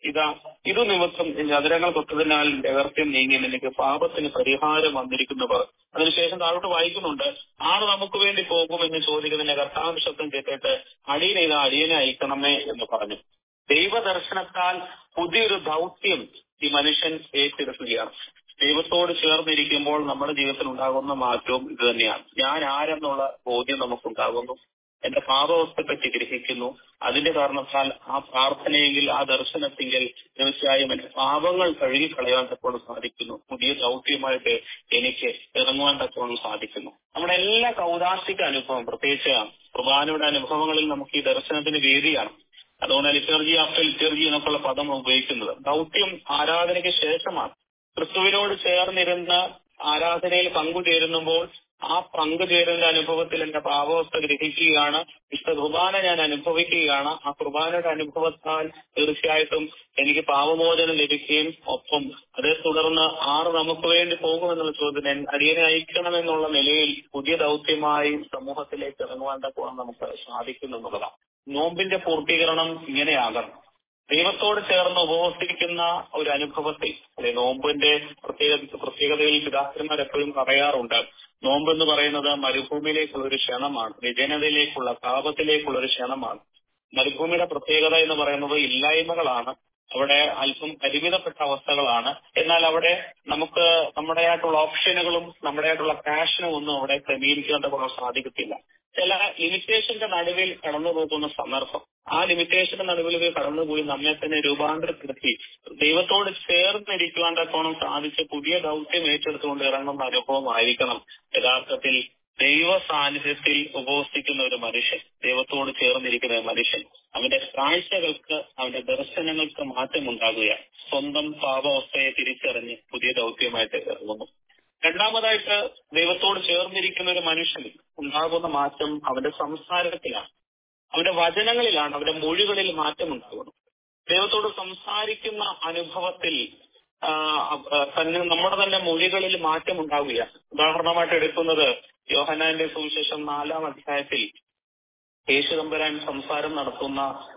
ഇതാ ഇത് നിമിത്തം എന്റെ അതിരങ്ങൾ തൊട്ടതിനാൽ എന്റെ അകർത്യം നീങ്ങി എനിക്ക് പാപത്തിന് പരിഹാരം വന്നിരിക്കുന്നവർ അതിനുശേഷം താഴോട്ട് വായിക്കുന്നുണ്ട് ആര് നമുക്ക് വേണ്ടി പോകുമെന്ന് ചോദിക്കുന്നതിന്റെ കർത്താവിന്റെ ശബ്ദം കേട്ടിട്ട് അടിയനെ ഇതാ അടിയനെ അയക്കണമേ എന്ന് പറഞ്ഞു ദൈവദർശനത്താൽ പുതിയൊരു ദൗത്യം ഈ മനുഷ്യൻ ഏറ്റെടുക്കുകയാണ് ദൈവത്തോട് ചേർന്നിരിക്കുമ്പോൾ നമ്മുടെ ജീവിതത്തിൽ ഉണ്ടാകുന്ന മാറ്റവും ഇത് തന്നെയാണ് ഞാൻ ആരെന്നുള്ള ബോധ്യം നമുക്കുണ്ടാകുന്നു എന്റെ പാപവസ്ഥപ്പറ്റി ഗ്രഹിക്കുന്നു അതിന്റെ കാരണത്താൽ ആ പ്രാർത്ഥനയെങ്കിൽ ആ ദർശനത്തെങ്കിൽ തീർച്ചയായും എന്റെ പാപങ്ങൾ കഴുകിക്കളയാൻ തക്കോളം സാധിക്കുന്നു പുതിയ ദൗത്യമായിട്ട് എനിക്ക് ഇറങ്ങുവാൻ തക്കോളം സാധിക്കുന്നു നമ്മുടെ എല്ലാ കൗതാശിക അനുഭവം പ്രത്യേകിച്ച് കുർബാനയുടെ അനുഭവങ്ങളിൽ നമുക്ക് ഈ ദർശനത്തിന് വേദിയാണ് അതുകൊണ്ട് ലിറ്റർജി ആഫ്റ്റർ ലിറ്റർജി എന്നൊക്കെയുള്ള പദം ഉപയോഗിക്കുന്നത് ദൗത്യം ആരാധനയ്ക്ക് ശേഷമാണ് ക്രിസ്തുവിനോട് ചേർന്നിരുന്ന് ആരാധനയിൽ പങ്കുചേരുമ്പോൾ ആ പങ്കുചേരുന്ന അനുഭവത്തിൽ എന്റെ പാപവസ്ഥ ഗ്രഹിക്കുകയാണ് വിശുദ്ധ കുർബാന ഞാൻ അനുഭവിക്കുകയാണ് ആ കുർബാനയുടെ അനുഭവത്താൽ തീർച്ചയായിട്ടും എനിക്ക് പാപമോചനം ലഭിക്കുകയും ഒപ്പം അതേ തുടർന്ന് ആറ് നമുക്ക് വേണ്ടി പോകുമെന്നുള്ള ചോദ്യത്തിന് അടിയനെ അയക്കണമെന്നുള്ള നിലയിൽ പുതിയ ദൗത്യമായി സമൂഹത്തിലേക്ക് ഇറങ്ങുവാൻ തക്കോളം നമുക്ക് സാധിക്കുന്നു എന്നുള്ളതാണ് നോമ്പിന്റെ പൂർത്തീകരണം ഇങ്ങനെയാകണം ദൈവത്തോട് ചേർന്ന് ഉപവസിക്കുന്ന ഒരു അനുഭവത്തിൽ അല്ലെ നോമ്പിന്റെ പ്രത്യേക പ്രത്യേകതയിൽ പിതാക്കന്മാർ എപ്പോഴും പറയാറുണ്ട് നോമ്പ് എന്ന് പറയുന്നത് മരുഭൂമിയിലേക്കുള്ള ഒരു ക്ഷണമാണ് വിജനതയിലേക്കുള്ള പാപത്തിലേക്കുള്ള ഒരു ക്ഷണമാണ് മരുഭൂമിയുടെ പ്രത്യേകത എന്ന് പറയുന്നത് ഇല്ലായ്മകളാണ് അവിടെ അല്പം പരിമിതപ്പെട്ട അവസ്ഥകളാണ് എന്നാൽ അവിടെ നമുക്ക് നമ്മുടെയായിട്ടുള്ള ഓപ്ഷനുകളും നമ്മുടെയായിട്ടുള്ള പാഷനും ഒന്നും അവിടെ ക്രമീകരിക്കാൻ കൊണ്ട് സാധിക്കത്തില്ല ചില ലിമിറ്റേഷന്റെ നടുവിൽ കടന്നു പോകുന്ന സന്ദർഭം ആ ലിമിറ്റേഷന്റെ നടുവിൽ കടന്നുപോയി നമ്മെ തന്നെ രൂപാന്തരപ്പെടുത്തി ദൈവത്തോട് ചേർന്നിരിക്കുവാൻ തക്കോണം സാധിച്ച് പുതിയ ദൗത്യം ഏറ്റെടുത്തുകൊണ്ട് ഇറങ്ങുന്ന അനുഭവമായിരിക്കണം യഥാർത്ഥത്തിൽ ദൈവ സാന്നിധ്യത്തിൽ ഉപവസിക്കുന്ന ഒരു മനുഷ്യൻ ദൈവത്തോട് ചേർന്നിരിക്കുന്ന ഒരു മനുഷ്യൻ അവന്റെ കാഴ്ചകൾക്ക് അവന്റെ ദർശനങ്ങൾക്ക് മാറ്റമുണ്ടാകുകയാണ് സ്വന്തം പാപാവസ്ഥയെ തിരിച്ചറിഞ്ഞ് പുതിയ ദൗത്യമായിട്ട് ഇറങ്ങുന്നു രണ്ടാമതായിട്ട് ദൈവത്തോട് ചേർന്നിരിക്കുന്ന ഒരു മനുഷ്യന് ഉണ്ടാകുന്ന മാറ്റം അവന്റെ സംസാരത്തിലാണ് അവന്റെ വചനങ്ങളിലാണ് അവന്റെ മൊഴികളിൽ മാറ്റം ഉണ്ടാകുന്നു ദൈവത്തോട് സംസാരിക്കുന്ന അനുഭവത്തിൽ തന്നെ നമ്മുടെ തന്നെ മൊഴികളിൽ മാറ്റം ഉണ്ടാവുകയാണ് ഉദാഹരണമായിട്ട് എടുക്കുന്നത് യോഹനാന്റെ സുവിശേഷം നാലാം അധ്യായത്തിൽ യേശുദമ്പരാൻ സംസാരം നടത്തുന്ന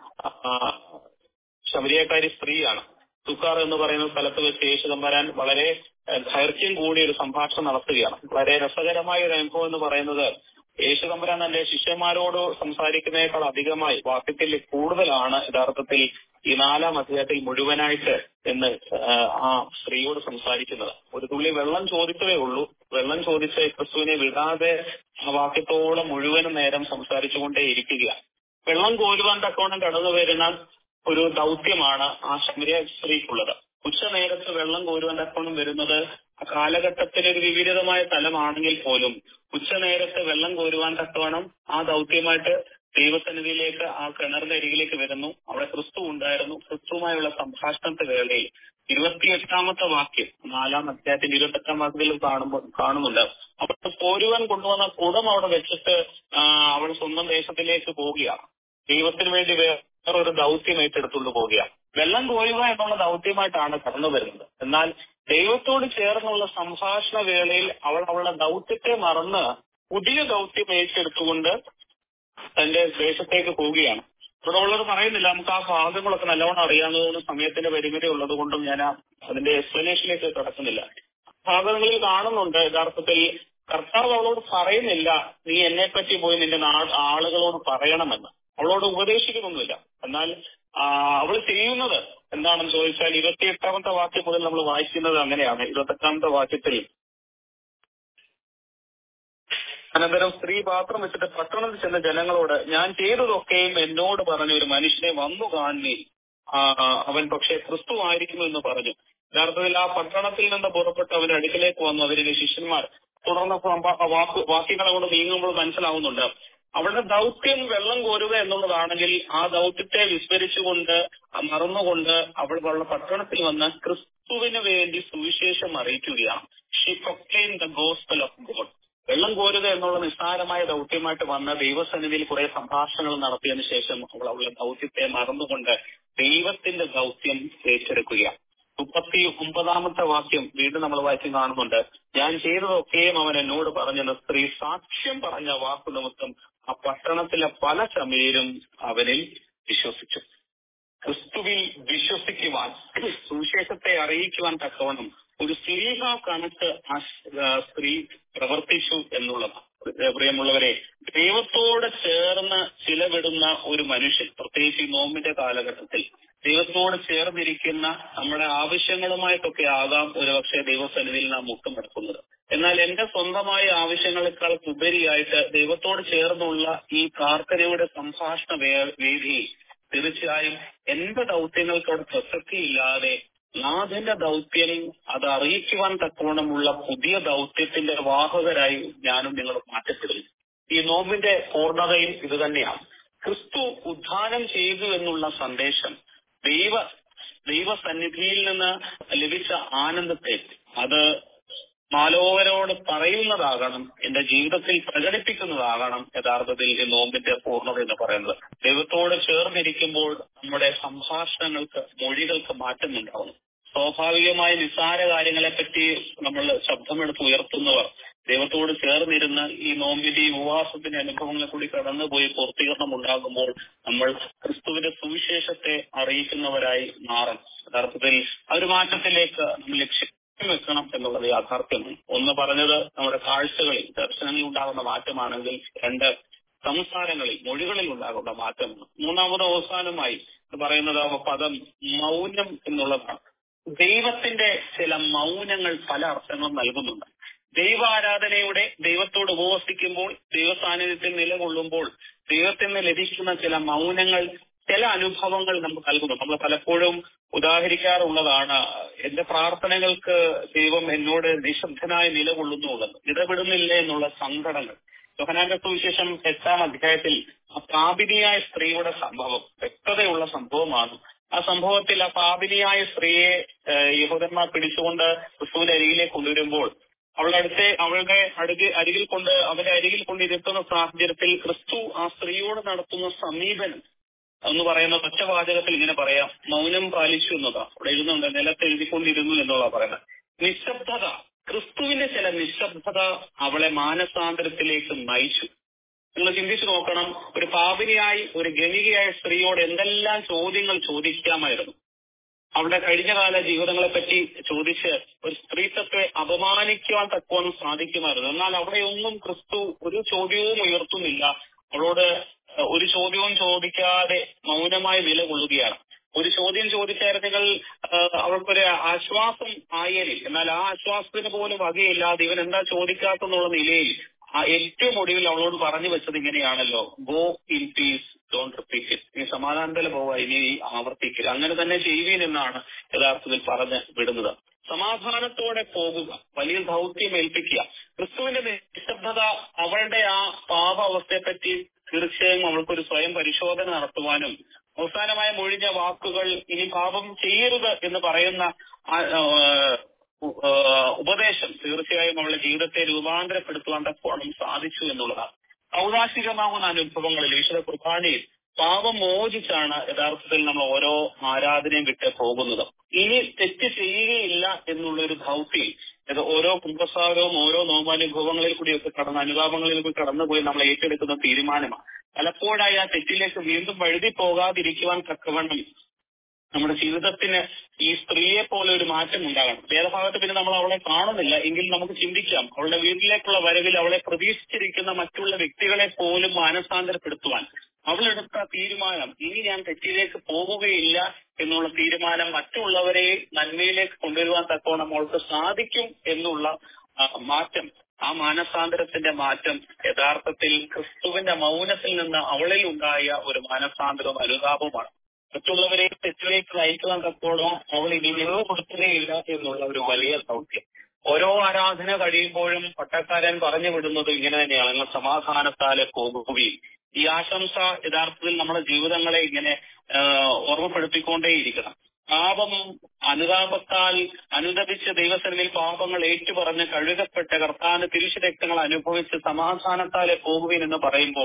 ശബരിയക്കാരി സ്ത്രീയാണ് തുക്കാർ എന്ന് പറയുന്ന സ്ഥലത്ത് വെച്ച് യേശുദമ്പരാൻ വളരെ ദൈർഘ്യം കൂടിയ ഒരു സംഭാഷണം നടത്തുകയാണ് വളരെ രസകരമായ ഒരു അനുഭവം എന്ന് പറയുന്നത് യേശുദമ്പരാൻ തന്റെ ശിഷ്യന്മാരോട് സംസാരിക്കുന്നതിനേക്കാൾ അധികമായി വാക്യത്തിൽ കൂടുതലാണ് യഥാർത്ഥത്തിൽ ഈ നാലാം അധ്യായത്തിൽ മുഴുവനായിട്ട് എന്ന് ആ സ്ത്രീയോട് സംസാരിക്കുന്നത് ഒരു തുള്ളി വെള്ളം ചോദിച്ചതേ ഉള്ളൂ വെള്ളം ചോദിച്ച ക്രിസ്തുവിനെ വിടാതെ ആ വാക്യത്തോളം മുഴുവനും നേരം സംസാരിച്ചുകൊണ്ടേ ഇരിക്കുകയാണ് വെള്ളം കോരുവാൻ തക്കോണം കടന്നു വരുന്ന ഒരു ദൗത്യമാണ് ആ ശമരിയ സ്ത്രീക്കുള്ളത് ഉച്ചനേരത്ത് വെള്ളം കോരുവാൻ തക്കോണം വരുന്നത് ആ കാലഘട്ടത്തിലെ ഒരു വിപരീതമായ സ്ഥലമാണെങ്കിൽ പോലും ഉച്ചനേരത്ത് വെള്ളം കോരുവാൻ തക്കവണ്ണം ആ ദൗത്യമായിട്ട് ദൈവസന്നിധിയിലേക്ക് ആ കിണറിന്റെ അരികിലേക്ക് വരുന്നു അവിടെ ക്രിസ്തു ഉണ്ടായിരുന്നു ക്രിസ്തുവുമായുള്ള സംഭാഷണത്തെ വേളയിൽ ഇരുപത്തിയെട്ടാമത്തെ വാക്യം നാലാം അധ്യായത്തിന്റെ ഇരുപത്തെട്ടാം വാക്യത്തിൽ കാണുമ്പോൾ കാണുന്നുണ്ട് അവിടെ പോരുവാൻ കൊണ്ടുവന്ന കുടം അവിടെ വെച്ചിട്ട് അവൾ സ്വന്തം ദേശത്തിലേക്ക് പോവുകയാണ് ദൈവത്തിന് വേണ്ടി വേറൊരു ദൗത്യം ഏറ്റെടുത്തുകൊണ്ട് പോവുകയാണ് വെള്ളം കോരുക എന്നുള്ള ദൗത്യമായിട്ടാണ് കടന്നു വരുന്നത് എന്നാൽ ദൈവത്തോട് ചേർന്നുള്ള സംഭാഷണ വേളയിൽ അവൾ അവളുടെ ദൗത്യത്തെ മറന്ന് പുതിയ ദൗത്യം ഏറ്റെടുത്തുകൊണ്ട് തന്റെ ദേശത്തേക്ക് പോവുകയാണ് ഇവിടെ ഉള്ളത് പറയുന്നില്ല നമുക്ക് ആ ഭാഗങ്ങളൊക്കെ നല്ലവണ്ണം അറിയാവുന്നതുകൊണ്ട് സമയത്തിന്റെ പരിമിതി ഉള്ളത് കൊണ്ടും ഞാൻ അതിന്റെ എക്സ്പ്ലനേഷനിലേക്ക് കിടക്കുന്നില്ല ഭാഗങ്ങളിൽ കാണുന്നുണ്ട് യഥാർത്ഥത്തിൽ കർത്താവ് അവളോട് പറയുന്നില്ല നീ എന്നെ പറ്റി പോയി നിന്റെ ആളുകളോട് പറയണമെന്ന് അവളോട് ഉപദേശിക്കുന്നൊന്നുമില്ല എന്നാൽ അവൾ ചെയ്യുന്നത് എന്താണെന്ന് ചോദിച്ചാൽ ഇരുപത്തിയെട്ടാമത്തെ വാക്യം മുതൽ നമ്മൾ വായിക്കുന്നത് അങ്ങനെയാണ് ഇരുപത്തെട്ടാമത്തെ വാക്യത്തിൽ അനന്തരം സ്ത്രീ പാത്രം വെച്ചിട്ട് പട്ടണത്തിൽ ചെന്ന ജനങ്ങളോട് ഞാൻ ചെയ്തതൊക്കെയും എന്നോട് പറഞ്ഞ ഒരു മനുഷ്യനെ വന്നു കാണുകയും അവൻ പക്ഷേ ക്രിസ്തു ആയിരിക്കുന്നു എന്ന് പറഞ്ഞു യഥാർത്ഥത്തിൽ ആ പട്ടണത്തിൽ നിന്ന് പുറപ്പെട്ട് അവന്റെ അടുക്കലേക്ക് വന്നു അവരുടെ ശിഷ്യന്മാർ തുടർന്ന് വാക്ക് വാക്യങ്ങളെ കൊണ്ട് നീങ്ങുമ്പോൾ മനസ്സിലാവുന്നുണ്ട് അവളുടെ ദൗത്യം വെള്ളം കോരുക എന്നുള്ളതാണെങ്കിൽ ആ ദൗത്യത്തെ വിസ്മരിച്ചുകൊണ്ട് മറന്നുകൊണ്ട് അവൾ അവളുടെ പട്ടണത്തിൽ വന്ന് ക്രിസ്തുവിന് വേണ്ടി സുവിശേഷം അറിയിക്കുകയാണ് she proclaim the gospel of God വെള്ളം കോരുക എന്നുള്ള നിസ്സാരമായ ദൗത്യമായിട്ട് വന്ന ദൈവസന്നിധിയിൽ കുറെ സംഭാഷണങ്ങൾ നടത്തിയതിനു ശേഷം അവൾ അവളുടെ ദൗത്യത്തെ മറന്നുകൊണ്ട് ദൈവത്തിന്റെ ദൗത്യം ഏറ്റെടുക്കുകയാണ് മുപ്പത്തി ഒമ്പതാമത്തെ വാക്യം വീണ്ടും നമ്മൾ വായിച്ചു കാണുന്നുണ്ട് ഞാൻ ചെയ്തതൊക്കെയും അവൻ എന്നോട് പറഞ്ഞെന്ന് സ്ത്രീ സാക്ഷ്യം പറഞ്ഞ വാക്കു നിമിത്തം ആ പട്ടണത്തിലെ പല ചമയരും അവനിൽ വിശ്വസിച്ചു ക്രിസ്തുവിൽ വിശ്വസിക്കുവാൻ സുവിശേഷത്തെ അറിയിക്കുവാൻ തക്കവണ്ണം ഒരു സ്ത്രീഹ കണക്ക് ആ ആ സ്ത്രീ പ്രവർത്തിച്ചു എന്നുള്ളതാണ് പ്രിയമുള്ളവരെ ദൈവത്തോട് ചേർന്ന് ചിലവിടുന്ന ഒരു മനുഷ്യൻ പ്രത്യേകിച്ച് ഈ നോമ്പിന്റെ കാലഘട്ടത്തിൽ ദൈവത്തോട് ചേർന്നിരിക്കുന്ന നമ്മുടെ ആവശ്യങ്ങളുമായിട്ടൊക്കെ ആകാം ഒരുപക്ഷെ ദൈവസന്നിധിയിൽ നാം മുട്ടുമടക്കുന്നത് എന്നാൽ എന്റെ സ്വന്തമായ ആവശ്യങ്ങളെക്കാൾ ഉപരിയായിട്ട് ദൈവത്തോട് ചേർന്നുള്ള ഈ പ്രാർത്ഥനയുടെ സംഭാഷണ വേ- വേദിയിൽ തീർച്ചയായും എന്റെ ദൗത്യങ്ങൾക്ക് അവിടെ പ്രസക്തിയില്ലാതെ നാഥന്റെ ദൗത്യം അത് അറിയിക്കുവാൻ തക്കവണ്ണമുള്ള പുതിയ ദൗത്യത്തിന്റെ വാഹകരായി ഞാനും നിങ്ങളും മാറ്റപ്പെടുന്നു ഈ നോമ്പിന്റെ പൂർണ്ണതയും ഇത് തന്നെയാണ് ക്രിസ്തു ഉദ്ധാനം ചെയ്തു എന്നുള്ള സന്ദേശം ദൈവ ദൈവസന്നിധിയിൽ നിന്ന് ലഭിച്ച ആനന്ദത്തെ അത് മാലോകരോട് പറയുന്നതാകണം എന്റെ ജീവിതത്തിൽ പ്രകടിപ്പിക്കുന്നതാകണം യഥാർത്ഥത്തിൽ ഈ നോമ്പിന്റെ പൂർണ്ണത എന്ന് പറയുന്നത് ദൈവത്തോട് ചേർന്നിരിക്കുമ്പോൾ നമ്മുടെ സംഭാഷണങ്ങൾക്ക് മൊഴികൾക്ക് മാറ്റമുണ്ടാവുന്നു സ്വാഭാവികമായ നിസ്സാര കാര്യങ്ങളെപ്പറ്റി നമ്മൾ ശബ്ദമെടുത്ത് ഉയർത്തുന്നവർ ദൈവത്തോട് ചേർന്നിരുന്ന് ഈ നോമ്പിന്റെ ഈ ഉപവാസത്തിന്റെ അനുഭവങ്ങളെ കൂടി കടന്നുപോയി പൂർത്തീകരണം ഉണ്ടാകുമ്പോൾ നമ്മൾ ക്രിസ്തുവിന്റെ സുവിശേഷത്തെ അറിയിക്കുന്നവരായി മാറും യഥാർത്ഥത്തിൽ ആ ഒരു മാറ്റത്തിലേക്ക് നമ്മൾ ലക്ഷ്യം വെക്കണം എന്നുള്ളത് യാഥാർത്ഥ്യമാണ് ഒന്ന് പറഞ്ഞത് നമ്മുടെ കാഴ്ചകളിൽ ദർശനങ്ങളിൽ ഉണ്ടാകുന്ന മാറ്റമാണെങ്കിൽ രണ്ട് സംസാരങ്ങളിൽ മൊഴികളിൽ ഉണ്ടാകുന്ന മാറ്റമാണ് മൂന്നാമത് അവസാനമായി പറയുന്നത് ആ പദം മൗനം എന്നുള്ളതാണ് ദൈവത്തിന്റെ ചില മൗനങ്ങൾ പല അർത്ഥങ്ങളും നൽകുന്നുണ്ട് ദൈവാരാധനയുടെ ദൈവത്തോട് ഉപവസിക്കുമ്പോൾ ദൈവ സാന്നിധ്യത്തിൽ നിലകൊള്ളുമ്പോൾ ദൈവത്തിൽ നിന്ന് ലഭിക്കുന്ന ചില മൗനങ്ങൾ ചില അനുഭവങ്ങൾ നമുക്ക് നൽകുന്നു നമ്മൾ പലപ്പോഴും ഉദാഹരിക്കാറുള്ളതാണ് എന്റെ പ്രാർത്ഥനകൾക്ക് ദൈവം എന്നോട് നിശബ്ദനായി നിലകൊള്ളുന്നു എന്നുള്ളത് ഇടപെടുന്നില്ല എന്നുള്ള സങ്കടങ്ങൾ യോഹനാന്റെ സുവിശേഷം എട്ടാം അധ്യായത്തിൽ ആ പാപിനിയായ സ്ത്രീയുടെ സംഭവം വ്യക്തതയുള്ള സംഭവമാണ് ആ സംഭവത്തിൽ ആ പാപിനിയായ സ്ത്രീയെ ഏഹ്, യഹൂദന്മാർ പിടിച്ചുകൊണ്ട് ക്രിസ്തുവിന്റെ അരികിലേക്ക് കൊണ്ടുവരുമ്പോൾ അവളുടെ അടുത്തെ അവളുടെ അടുകി അരികിൽ കൊണ്ട് അവന്റെ അരികിൽ കൊണ്ടിരുത്തുന്ന സാഹചര്യത്തിൽ ക്രിസ്തു ആ സ്ത്രീയോട് നടത്തുന്ന സമീപനം എന്ന് പറയുന്ന ഒറ്റവാചകത്തിൽ ഇങ്ങനെ പറയാം മൗനം പാലിച്ചു എന്നതാ അവിടെ എഴുതുന്നുണ്ട് നിലത്ത് എഴുതിക്കൊണ്ടിരുന്നു എന്നുള്ള പറയുന്നത് നിശബ്ദത ക്രിസ്തുവിന്റെ ചില നിശബ്ദത അവളെ മാനസാന്തരത്തിലേക്ക് നയിച്ചു നിങ്ങൾ ചിന്തിച്ചു നോക്കണം ഒരു പാപിനിയായി ഒരു ഗണികയായ സ്ത്രീയോട് എന്തെല്ലാം ചോദ്യങ്ങൾ ചോദിക്കാമായിരുന്നു അവളുടെ കഴിഞ്ഞകാല ജീവിതങ്ങളെ പറ്റി ചോദിച്ച് ഒരു സ്ത്രീത്വത്തെ അപമാനിക്കുവാൻ തക്കവണ്ണം സാധിക്കുമായിരുന്നു എന്നാൽ അവിടെ ഒന്നും ക്രിസ്തു ഒരു ചോദ്യവും ഉയർത്തുന്നില്ല അവളോട് ഏഹ്, ഒരു ചോദ്യവും ചോദിക്കാതെ മൗനമായി നിലകൊള്ളുകയാണ് ഒരു ചോദ്യം ചോദിച്ചായിരുന്നെങ്കിൽ ഏഹ്, അവൾക്കൊരു ആശ്വാസം ആയേനെ എന്നാൽ ആ ആശ്വാസത്തിന് പോലും വകയില്ലാതെ ഇവൻ എന്താ ചോദിക്കാത്തെന്നുള്ള നിലയിൽ ആ ഏറ്റവും ഒടുവിൽ അവളോട് പറഞ്ഞു വെച്ചത് ഇങ്ങനെയാണല്ലോ go in peace don't repeat നീ സമാധാനത്തിൽ പോവുക ഇനി നീ ആവർത്തിക്കില്ല അങ്ങനെ തന്നെ ചെയ്യുവീൻ എന്നാണ് യഥാർത്ഥത്തിൽ പറഞ്ഞ് വിടുന്നത് സമാധാനത്തോടെ പോകുക വലിയ ദൗത്യം ഏൽപ്പിക്കുക ക്രിസ്തുവിന്റെ നിശബ്ദത അവളുടെ ആ പാപ അവസ്ഥയെപ്പറ്റി തീർച്ചയായും അവൾക്കൊരു സ്വയം പരിശോധന നടത്തുവാനും അവസാനമായ മൊഴിഞ്ഞ വാക്കുകൾ ഇനി പാപം ചെയ്യരുത് എന്ന് പറയുന്ന ആ- ആ, ആ, ഉപദേശം തീർച്ചയായും അവളുടെ ജീവിതത്തെ രൂപാന്തരപ്പെടുത്തുവാൻ തക്കോണം സാധിച്ചു എന്നുള്ളതാണ് ഔദാശികമാകുന്ന അനുഭവങ്ങളിൽ വിശുദ്ധ കുർബാനയിൽ പാപം മോചിച്ചാണ് യഥാർത്ഥത്തിൽ നമ്മൾ ഓരോ ആരാധനയും വിട്ട് പോകുന്നത് ഇനി തെറ്റ് ചെയ്യുകയില്ല എന്നുള്ള ഒരു ദൗത്യം ഇത് ഓരോ കുംഭസാരവും ഓരോ നോമാനുഭവങ്ങളിൽ കൂടിയൊക്കെ കടന്ന് അനുതാപങ്ങളിൽ കൂടി കടന്നുപോയി നമ്മൾ ഏറ്റെടുക്കുന്ന തീരുമാനമാണ് പലപ്പോഴായി ആ തെറ്റിലേക്ക് വീണ്ടും വഴുതി പോകാതിരിക്കുവാൻ തക്കവണ്ണം നമ്മുടെ ജീവിതത്തിന് ഈ സ്ത്രീയെ പോലെ ഒരു മാറ്റം ഉണ്ടാകണം വേദഭാഗത്ത് പിന്നെ നമ്മൾ അവളെ കാണുന്നില്ല എങ്കിൽ നമുക്ക് ചിന്തിക്കാം അവളുടെ വീട്ടിലേക്കുള്ള വരവിൽ അവളെ പ്രതീക്ഷിച്ചിരിക്കുന്ന മറ്റുള്ള വ്യക്തികളെ പോലും മാനസാന്തരപ്പെടുത്തുവാൻ അവളെടുത്ത തീരുമാനം ഇനി ഞാൻ തെറ്റിലേക്ക് പോവുകയില്ല എന്നുള്ള തീരുമാനം മറ്റുള്ളവരെ നന്മയിലേക്ക് കൊണ്ടുവരുവാൻ തക്കവണ്ണം അവൾക്ക് സാധിക്കും എന്നുള്ള ആ, മാറ്റം ആ മാനസാന്തരത്തിന്റെ മാറ്റം യഥാർത്ഥത്തിൽ ക്രിസ്തുവിന്റെ മൗനത്തിൽ നിന്ന് അവളിൽ ഉണ്ടായ ഒരു മാനസാന്തരവും അനുതാപവുമാണ് മറ്റുള്ളവരെ തെറ്റിലേക്ക് നയിക്കുവാൻ തക്കോളം അവൾ ഇനി നിലവുപെടുത്തുകയില്ല എന്നുള്ള ഒരു വലിയ ദൗത്യം ഓരോ ആരാധന കഴിയുമ്പോഴും പട്ടക്കാരൻ പറഞ്ഞു വിടുന്നത് ഇങ്ങനെ തന്നെയാണ് നിങ്ങൾ സമാധാനത്താലെ പോകുകയും ഈ ആശംസ യഥാർത്ഥത്തിൽ നമ്മുടെ ജീവിതങ്ങളെ ഇങ്ങനെ ആ, ഓർമ്മപ്പെടുത്തിക്കൊണ്ടേയിരിക്കണം പാപം അനുതാപത്താൽ അനുദപിച്ച് ദൈവസന്നിധിയിൽ പാപങ്ങൾ ഏറ്റുപറഞ്ഞ് കഴുകപ്പെട്ട കർത്താന് തിരിച്ചു രക്തങ്ങൾ അനുഭവിച്ച് സമാധാനത്താലെ പോകുകയും എന്ന് പറയുമ്പോൾ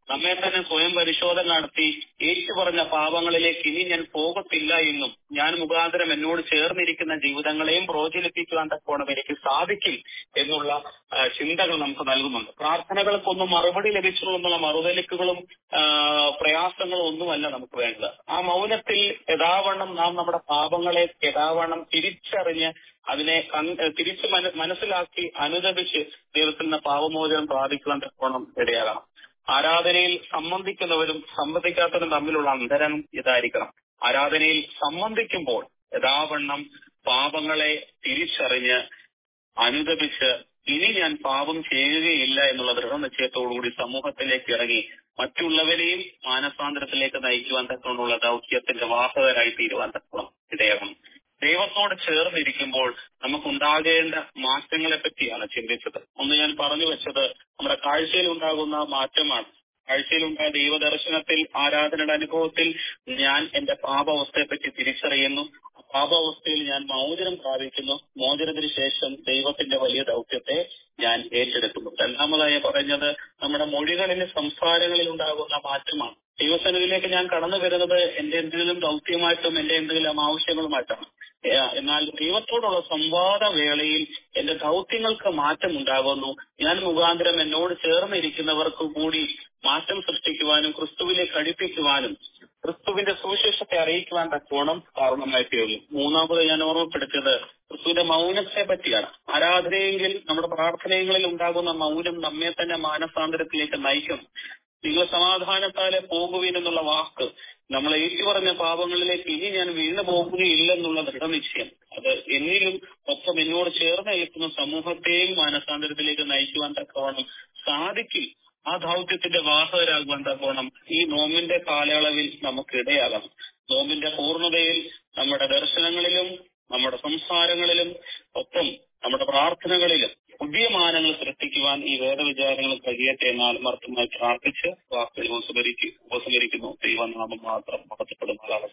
നമ്മെ തന്നെ സ്വയം പരിശോധന നടത്തി ഏറ്റു പറഞ്ഞ പാപങ്ങളിലേക്ക് ഇനി ഞാൻ പോകത്തില്ല എന്നും ഞാൻ മുഖാന്തരം എന്നോട് ചേർന്നിരിക്കുന്ന ജീവിതങ്ങളെയും പ്രോജ്വലിപ്പിക്കുവാൻ തക്കോണം എനിക്ക് സാധിക്കും എന്നുള്ള ആ, ചിന്തകൾ നമുക്ക് നൽകുന്നുണ്ട് പ്രാർത്ഥനകൾക്കൊന്നും മറുപടി ലഭിച്ചു എന്നുള്ള മറുതലിക്കുകളും ആ, പ്രയാസങ്ങളും ഒന്നുമല്ല നമുക്ക് വേണ്ടത് ആ മൗനത്തിൽ യഥാവണ്ണം നാം നമ്മുടെ പാപങ്ങളെ യഥാവണ്ണം തിരിച്ചറിഞ്ഞ് അതിനെ കൺ- തിരിച്ച് മന- മനസ്സിലാക്കി അനുദപിച്ച് ദൈവത്തിൽ നിന്ന് പാപമോചനം പ്രാപിക്കുവാൻ തക്കോണം ഇടയാകണം ആരാധനയിൽ സംബന്ധിക്കുന്നവരും സംബന്ധിക്കാത്തവരും തമ്മിലുള്ള അന്തരം ഇതായിരിക്കണം ആരാധനയിൽ സംബന്ധിക്കുമ്പോൾ യഥാവണ്ണം പാപങ്ങളെ തിരിച്ചറിഞ്ഞ് അനുദപിച്ച് ഇനി ഞാൻ പാപം ചെയ്യുകയില്ല എന്നുള്ള ദൃഢനിശ്ചയത്തോടുകൂടി സമൂഹത്തിലേക്ക് ഇറങ്ങി മറ്റുള്ളവരെയും മാനസാന്തരത്തിലേക്ക് നയിക്കുവാൻ തക്കമുള്ള ദൗത്യത്തിന്റെ വാഹകരായി തീരുവാൻ തക്കണം ഇടയാകണം ദൈവത്തോട് ചേർന്നിരിക്കുമ്പോൾ നമുക്കുണ്ടാകേണ്ട മാറ്റങ്ങളെ പറ്റിയാണ് ചിന്തിച്ചത് ഒന്ന് ഞാൻ പറഞ്ഞു വെച്ചത് നമ്മുടെ കാഴ്ചയിൽ ഉണ്ടാകുന്ന മാറ്റമാണ് കാഴ്ചയിലുണ്ടായ ദൈവദർശനത്തിൽ ആരാധനയുടെ അനുഭവത്തിൽ ഞാൻ എന്റെ പാപാവസ്ഥയെ പറ്റി തിരിച്ചറിയുന്നു ആ പാപാവസ്ഥയിൽ ഞാൻ മോചനം പ്രാപിക്കുന്നു മോചനത്തിന് ശേഷം ദൈവത്തിന്റെ വലിയ ദൗത്യത്തെ ഞാൻ ഏറ്റെടുക്കുന്നു രണ്ടാമതായി പറഞ്ഞത് നമ്മുടെ മൊഴികളിലെ സംസാരങ്ങളിൽ ഉണ്ടാകുന്ന മാറ്റമാണ് ദൈവസന്നിധിയിലേക്ക് ഞാൻ കടന്നു വരുന്നത് എന്റെ എന്തെങ്കിലും ദൗത്യമായിട്ടും എന്റെ എന്തെങ്കിലും ആവശ്യങ്ങളുമായിട്ടാണ് ഏ, എന്നാൽ ദൈവത്തോടുള്ള സംവാദ വേളയിൽ എന്റെ ദൗത്യങ്ങൾക്ക് മാറ്റം ഉണ്ടാകുന്നു ഞാൻ മുഖാന്തരം എന്നോട് ചേർന്നിരിക്കുന്നവർക്ക് കൂടി മാറ്റം സൃഷ്ടിക്കുവാനും ക്രിസ്തുവിലേക്ക് അടുപ്പിക്കുവാനും ക്രിസ്തുവിന്റെ സുവിശേഷത്തെ അറിയിക്കുവാൻ തക്കോണം കാരണമായി തീർന്നു മൂന്നാമത് ഞാൻ ഓർമ്മപ്പെടുത്തിയത് ക്രിസ്തുവിന്റെ മൗനത്തെ പറ്റിയാണ് ആരാധനയെങ്കിൽ നമ്മുടെ പ്രാർത്ഥനകളിൽ ഉണ്ടാകുന്ന മൗനം നമ്മെ തന്നെ മാനസാന്തരത്തിലേക്ക് നയിക്കും നിങ്ങൾ സമാധാനത്താലെ പോകുവിൻ എന്നുള്ള വാക്ക് നമ്മൾ ഏറ്റുപറഞ്ഞ പാപങ്ങളിലേക്ക് ഇനി ഞാൻ വീണു പോകുകയില്ലെന്നുള്ള ദൃഢനിശ്ചയം അത് എന്നിലും ഒപ്പം എന്നോട് ചേർന്ന് നിൽക്കുന്ന സമൂഹത്തെയും മാനസാന്തരത്തിലേക്ക് നയിക്കുവാൻ തക്കവണ്ണം സാധിക്കും ആ ദൗത്യത്തിന്റെ വാഹകരാകുവാൻ തക്കവണ്ണം ഈ നോമിന്റെ കാലയളവിൽ നമുക്ക് ഇടയാകണം നോമിന്റെ പൂർണ്ണതയിൽ നമ്മുടെ ദർശനങ്ങളിലും നമ്മുടെ സംസാരങ്ങളിലും ഒപ്പം നമ്മുടെ പ്രാർത്ഥനകളിലും പുതിയ മാനങ്ങൾ സൃഷ്ടിക്കുവാൻ ഈ വേദവിചാരങ്ങൾ കഴിയട്ടെ എന്ന് ആത്മാർത്ഥമായി പ്രാർത്ഥിച്ച് വാക്കുകൾ ഉപസംഹരിക്കും ഉപസംഹരിക്കുന്നു ദൈവനാമം മാത്രം മഹത്വപ്പെടുന്നതാണ്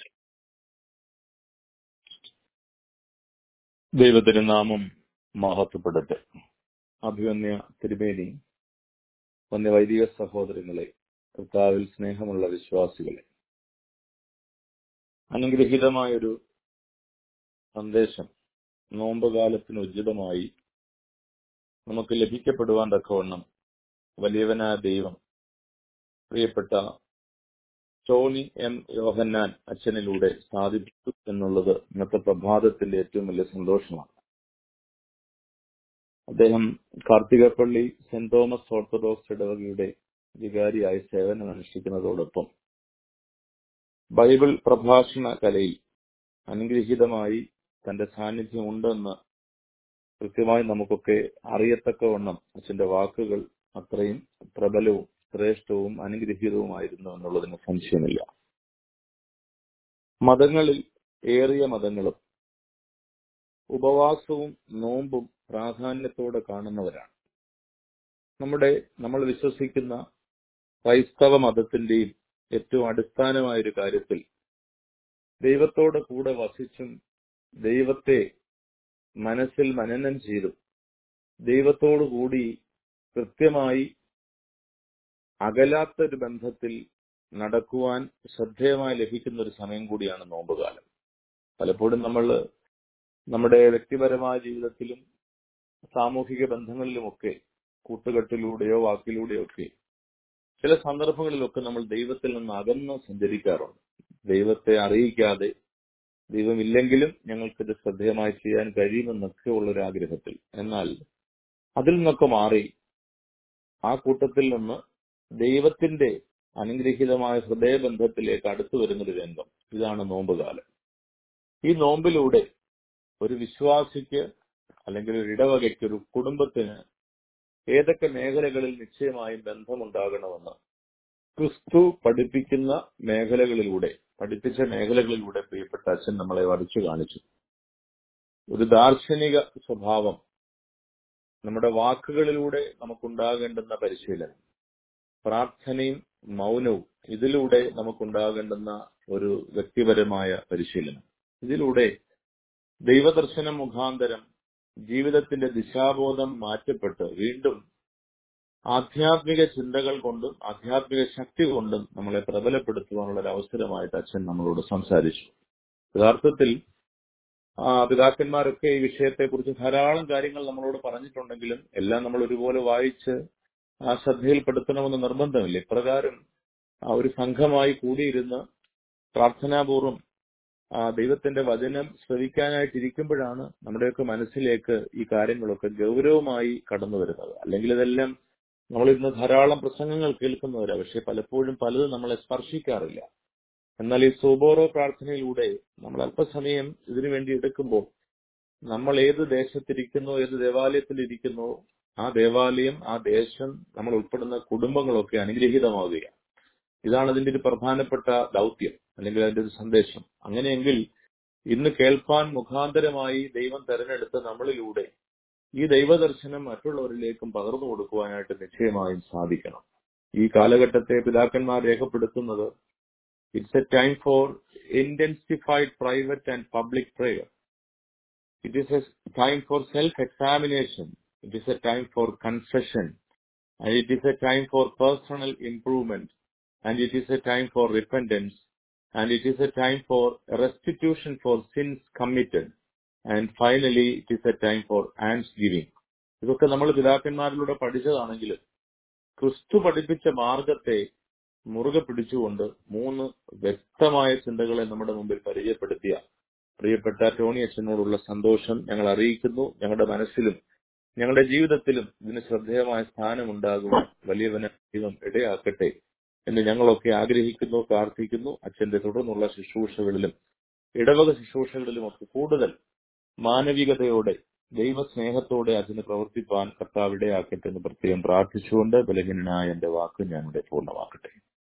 ദൈവത്തിന് നാമം മഹത്വപ്പെടട്ടെ അഭിമന്യ തിരുമേനി വന്യ വൈദിക സഹോദരങ്ങളെ കർത്താവിൽ സ്നേഹമുള്ള വിശ്വാസികളെ അനുഗ്രഹീതമായൊരു സന്ദേശം നോമ്പുകാലത്തിന് ഉചിതമായി നമുക്ക് ലഭിക്കപ്പെടുവാൻ തക്കവണ്ണം വലിയവനായ ദൈവം പ്രിയപ്പെട്ട ടോണി എം യോഹന്നാൻ അച്ഛനിലൂടെ സാധിച്ചു എന്നുള്ളത് ഇന്നത്തെ പ്രഭാതത്തിന്റെ ഏറ്റവും വലിയ സന്തോഷമാണ് അദ്ദേഹം കാർത്തികപ്പള്ളി സെന്റ് തോമസ് ഓർത്തഡോക്സ് ഇടവകയുടെ വികാരിയായി സേവനം അനുഷ്ഠിക്കുന്നതോടൊപ്പം ബൈബിൾ പ്രഭാഷണ കലയിൽ അനുഗ്രഹീതമായി തന്റെ സാന്നിധ്യം ഉണ്ടെന്ന് കൃത്യമായി നമുക്കൊക്കെ അറിയത്തക്കവണ്ണം അച്ഛന്റെ വാക്കുകൾ അത്രയും പ്രബലവും ശ്രേഷ്ഠവും അനുഗ്രഹീതവുമായിരുന്നു എന്നുള്ളതിന് സംശയമില്ല മതങ്ങളിൽ ഏറിയ മതങ്ങളും ഉപവാസവും നോമ്പും പ്രാധാന്യത്തോടെ കാണുന്നവരാണ് നമ്മുടെ നമ്മൾ വിശ്വസിക്കുന്ന ക്രൈസ്തവ മതത്തിന്റെയും ഏറ്റവും അടിസ്ഥാനമായ ഒരു കാര്യത്തിൽ ദൈവത്തോട് കൂടെ വസിച്ചും ദൈവത്തെ മനസ്സിൽ മനനം ചെയ്തും ദൈവത്തോടു കൂടി കൃത്യമായി അകലാത്ത ഒരു ബന്ധത്തിൽ നടക്കുവാൻ ശ്രദ്ധേയമായി ലഭിക്കുന്ന ഒരു സമയം കൂടിയാണ് നോമ്പുകാലം പലപ്പോഴും നമ്മൾ നമ്മുടെ വ്യക്തിപരമായ ജീവിതത്തിലും സാമൂഹിക ബന്ധങ്ങളിലുമൊക്കെ കൂട്ടുകെട്ടിലൂടെയോ വാക്കിലൂടെയോ ഒക്കെ ചില സന്ദർഭങ്ങളിലൊക്കെ നമ്മൾ ദൈവത്തിൽ നിന്ന് അകന്ന് സഞ്ചരിക്കാറുണ്ട് ദൈവത്തെ അറിയിക്കാതെ ദൈവമില്ലെങ്കിലും ഞങ്ങൾക്കിത് ശ്രദ്ധേയമായി ചെയ്യാൻ കഴിയുമെന്നൊക്കെ ഉള്ളൊരു ആഗ്രഹത്തിൽ എന്നാൽ അതിൽ നിന്നൊക്കെ മാറി ആ കൂട്ടത്തിൽ നിന്ന് ദൈവത്തിന്റെ അനുഗ്രഹീതമായ ഹൃദയബന്ധത്തിലേക്ക് അടുത്തു വരുന്നൊരു രംഗം ഇതാണ് നോമ്പുകാലം ഈ നോമ്പിലൂടെ ഒരു വിശ്വാസിക്ക് അല്ലെങ്കിൽ ഒരു ഇടവകയ്ക്ക് ഒരു കുടുംബത്തിന് ഏതൊക്കെ മേഖലകളിൽ നിശ്ചയമായും ബന്ധമുണ്ടാകണമെന്ന് ക്രിസ്തു പഠിപ്പിക്കുന്ന മേഖലകളിലൂടെ പഠിപ്പിച്ച മേഖലകളിലൂടെ പ്രിയപ്പെട്ട അച്ഛൻ നമ്മളെ വരച്ചു കാണിച്ചു ഒരു ദാർശനിക സ്വഭാവം നമ്മുടെ വാക്കുകളിലൂടെ നമുക്കുണ്ടാകേണ്ടുന്ന പരിശീലനം പ്രാർത്ഥനയും മൗനവും ഇതിലൂടെ നമുക്കുണ്ടാകേണ്ടുന്ന ഒരു വ്യക്തിപരമായ പരിശീലനം ഇതിലൂടെ ദൈവദർശനം മുഖാന്തരം ജീവിതത്തിന്റെ ദിശാബോധം മാറ്റപ്പെട്ട് വീണ്ടും ആധ്യാത്മിക ചിന്തകൾ കൊണ്ടും ആധ്യാത്മിക ശക്തി കൊണ്ടും നമ്മളെ പ്രബലപ്പെടുത്തുവാനുള്ള ഒരു അവസരമായിട്ട് അച്ഛൻ നമ്മളോട് സംസാരിച്ചു യഥാർത്ഥത്തിൽ ആ പിതാക്കന്മാരൊക്കെ ഈ വിഷയത്തെക്കുറിച്ച് ധാരാളം കാര്യങ്ങൾ നമ്മളോട് പറഞ്ഞിട്ടുണ്ടെങ്കിലും എല്ലാം നമ്മൾ ഒരുപോലെ വായിച്ച് ആ ശ്രദ്ധയിൽപ്പെടുത്തണമെന്ന് നിർബന്ധമില്ല ഇപ്രകാരം ആ ഒരു സംഘമായി കൂടിയിരുന്ന് പ്രാർത്ഥനാപൂർവം ആ ദൈവത്തിന്റെ വചനം ശ്രവിക്കാനായിട്ടിരിക്കുമ്പോഴാണ് നമ്മുടെയൊക്കെ മനസ്സിലേക്ക് ഈ കാര്യങ്ങളൊക്കെ ഗൗരവമായി കടന്നു വരുന്നത് അല്ലെങ്കിൽ ഇതെല്ലാം നമ്മളിന്ന് ധാരാളം പ്രസംഗങ്ങൾ കേൾക്കുന്നവരാ പക്ഷെ പലപ്പോഴും പലതും നമ്മളെ സ്പർശിക്കാറില്ല എന്നാൽ ഈ സോബോറോ പ്രാർത്ഥനയിലൂടെ നമ്മൾ അല്പസമയം ഇതിനു വേണ്ടി എടുക്കുമ്പോൾ നമ്മൾ ഏത് ദേശത്തിരിക്കുന്നോ ഏത് ദേവാലയത്തിൽ ഇരിക്കുന്നോ ആ ദേവാലയം ആ ദേശം നമ്മൾ ഉൾപ്പെടുന്ന കുടുംബങ്ങളൊക്കെ അനുഗ്രഹീതമാവുകയാണ് ഇതാണ് അതിന്റെ ഒരു പ്രധാനപ്പെട്ട ദൗത്യം അല്ലെങ്കിൽ അതിന്റെ ഒരു സന്ദേശം അങ്ങനെയെങ്കിൽ ഇന്ന് കേൾപ്പാൻ മുഖാന്തരമായി ദൈവം തെരഞ്ഞെടുത്ത നമ്മളിലൂടെ ഈ ദൈവദർശനം മറ്റുള്ളവരിലേക്കും പകർന്നു കൊടുക്കുവാനായിട്ട് നിശ്ചയമായും സാധിക്കണം ഈ കാലഘട്ടത്തെ പിതാക്കന്മാർ രേഖപ്പെടുത്തുന്നത് it's a time for intensified private and public prayer it is a time for self examination it is a time for confession and it is a time for personal improvement and it is a time for repentance, and it is a time for restitution for sins committed, and finally it is a time for almsgiving. ഇതൊക്കെ നമ്മൾ പിതാക്കന്മാരിലൂടെ പഠിച്ചതാണെങ്കിലും ക്രിസ്തു പഠിപ്പിച്ച മാർഗത്തെ മുറുകെ പിടിച്ചുകൊണ്ട് മൂന്ന് വ്യക്തമായ ചിന്തകളെ നമ്മുടെ മുമ്പിൽ പരിചയപ്പെടുത്തിയ പ്രിയപ്പെട്ട ടോണി അച്ഛനോടുള്ള സന്തോഷം ഞങ്ങൾ അറിയിക്കുന്നു ഞങ്ങളുടെ മനസ്സിലും ഞങ്ങളുടെ ജീവിതത്തിലും ഇതിന് ശ്രദ്ധേയമായ സ്ഥാനമുണ്ടാകുവാൻ വലിയവന് ദൈവം ഇടയാക്കട്ടെ എന്ന് ഞങ്ങളൊക്കെ ആഗ്രഹിക്കുന്നു പ്രാർത്ഥിക്കുന്നു അച്ഛന്റെ തുടർന്നുള്ള ശുശ്രൂഷകളിലും ഇടവക ശുശ്രൂഷകളിലും ഒക്കെ കൂടുതൽ മാനവികതയോടെ ദൈവസ്നേഹത്തോടെ അതിന് പ്രവർത്തിപ്പാൻ കർത്താവ് ഇടയാക്കട്ടെ എന്ന് പ്രത്യേകം പ്രാർത്ഥിച്ചുകൊണ്ട് ബലഹീനനായ എന്റെ വാക്ക് ഞാനിവിടെ പൂർണ്ണമാക്കട്ടെ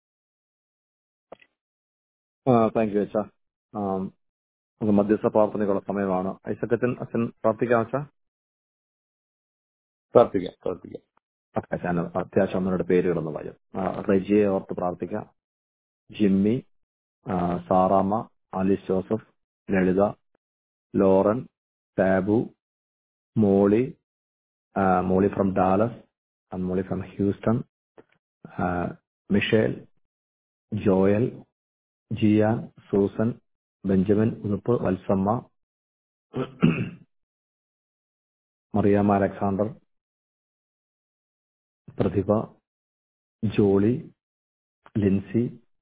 താങ്ക് യു അച്ഛ നമുക്ക് മധ്യസ്ഥ പ്രാർത്ഥനയ്ക്കുള്ള സമയമാണ് ഐസക്കച്ചൻ അച്ഛൻ പ്രാർത്ഥിക്കാം അച്ഛ പ്രാർത്ഥിക്കാം പ്രാർത്ഥിക്കാം ഓക്കെ ഞാൻ അത്യാവശ്യം ഒന്നുകൂടെ പേരുകളൊന്ന് വായും റെജിയെ ഓർത്ത് പ്രാർത്ഥിക്കാം ജിമ്മി ആ, Saramma Alice Joseph Lalitha Lauren Tabu Molly ആ, Molly from Dallas and Molly from Houston ആ, Michelle Joel Jiyan Susan Benjamin Uthup Valsamma Mariamma Alexander Prathibha Jolly Lincy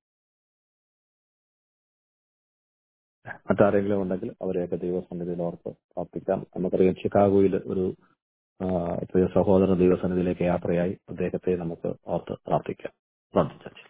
മറ്റാരെങ്കിലും ഉണ്ടെങ്കിൽ അവരെയൊക്കെ ദൈവസന്നിധിയിൽ ഓർത്ത് പ്രാർത്ഥിക്കാം നമുക്കറിയാം ചിക്കാഗോയിൽ ഒരു ആ, പ്രിയ സഹോദരൻ ദൈവസന്നിധിയിലേക്ക് യാത്രയായി അദ്ദേഹത്തെ നമുക്ക് ഓർത്ത് പ്രാർത്ഥിക്കാം പ്രാർത്ഥിച്ചു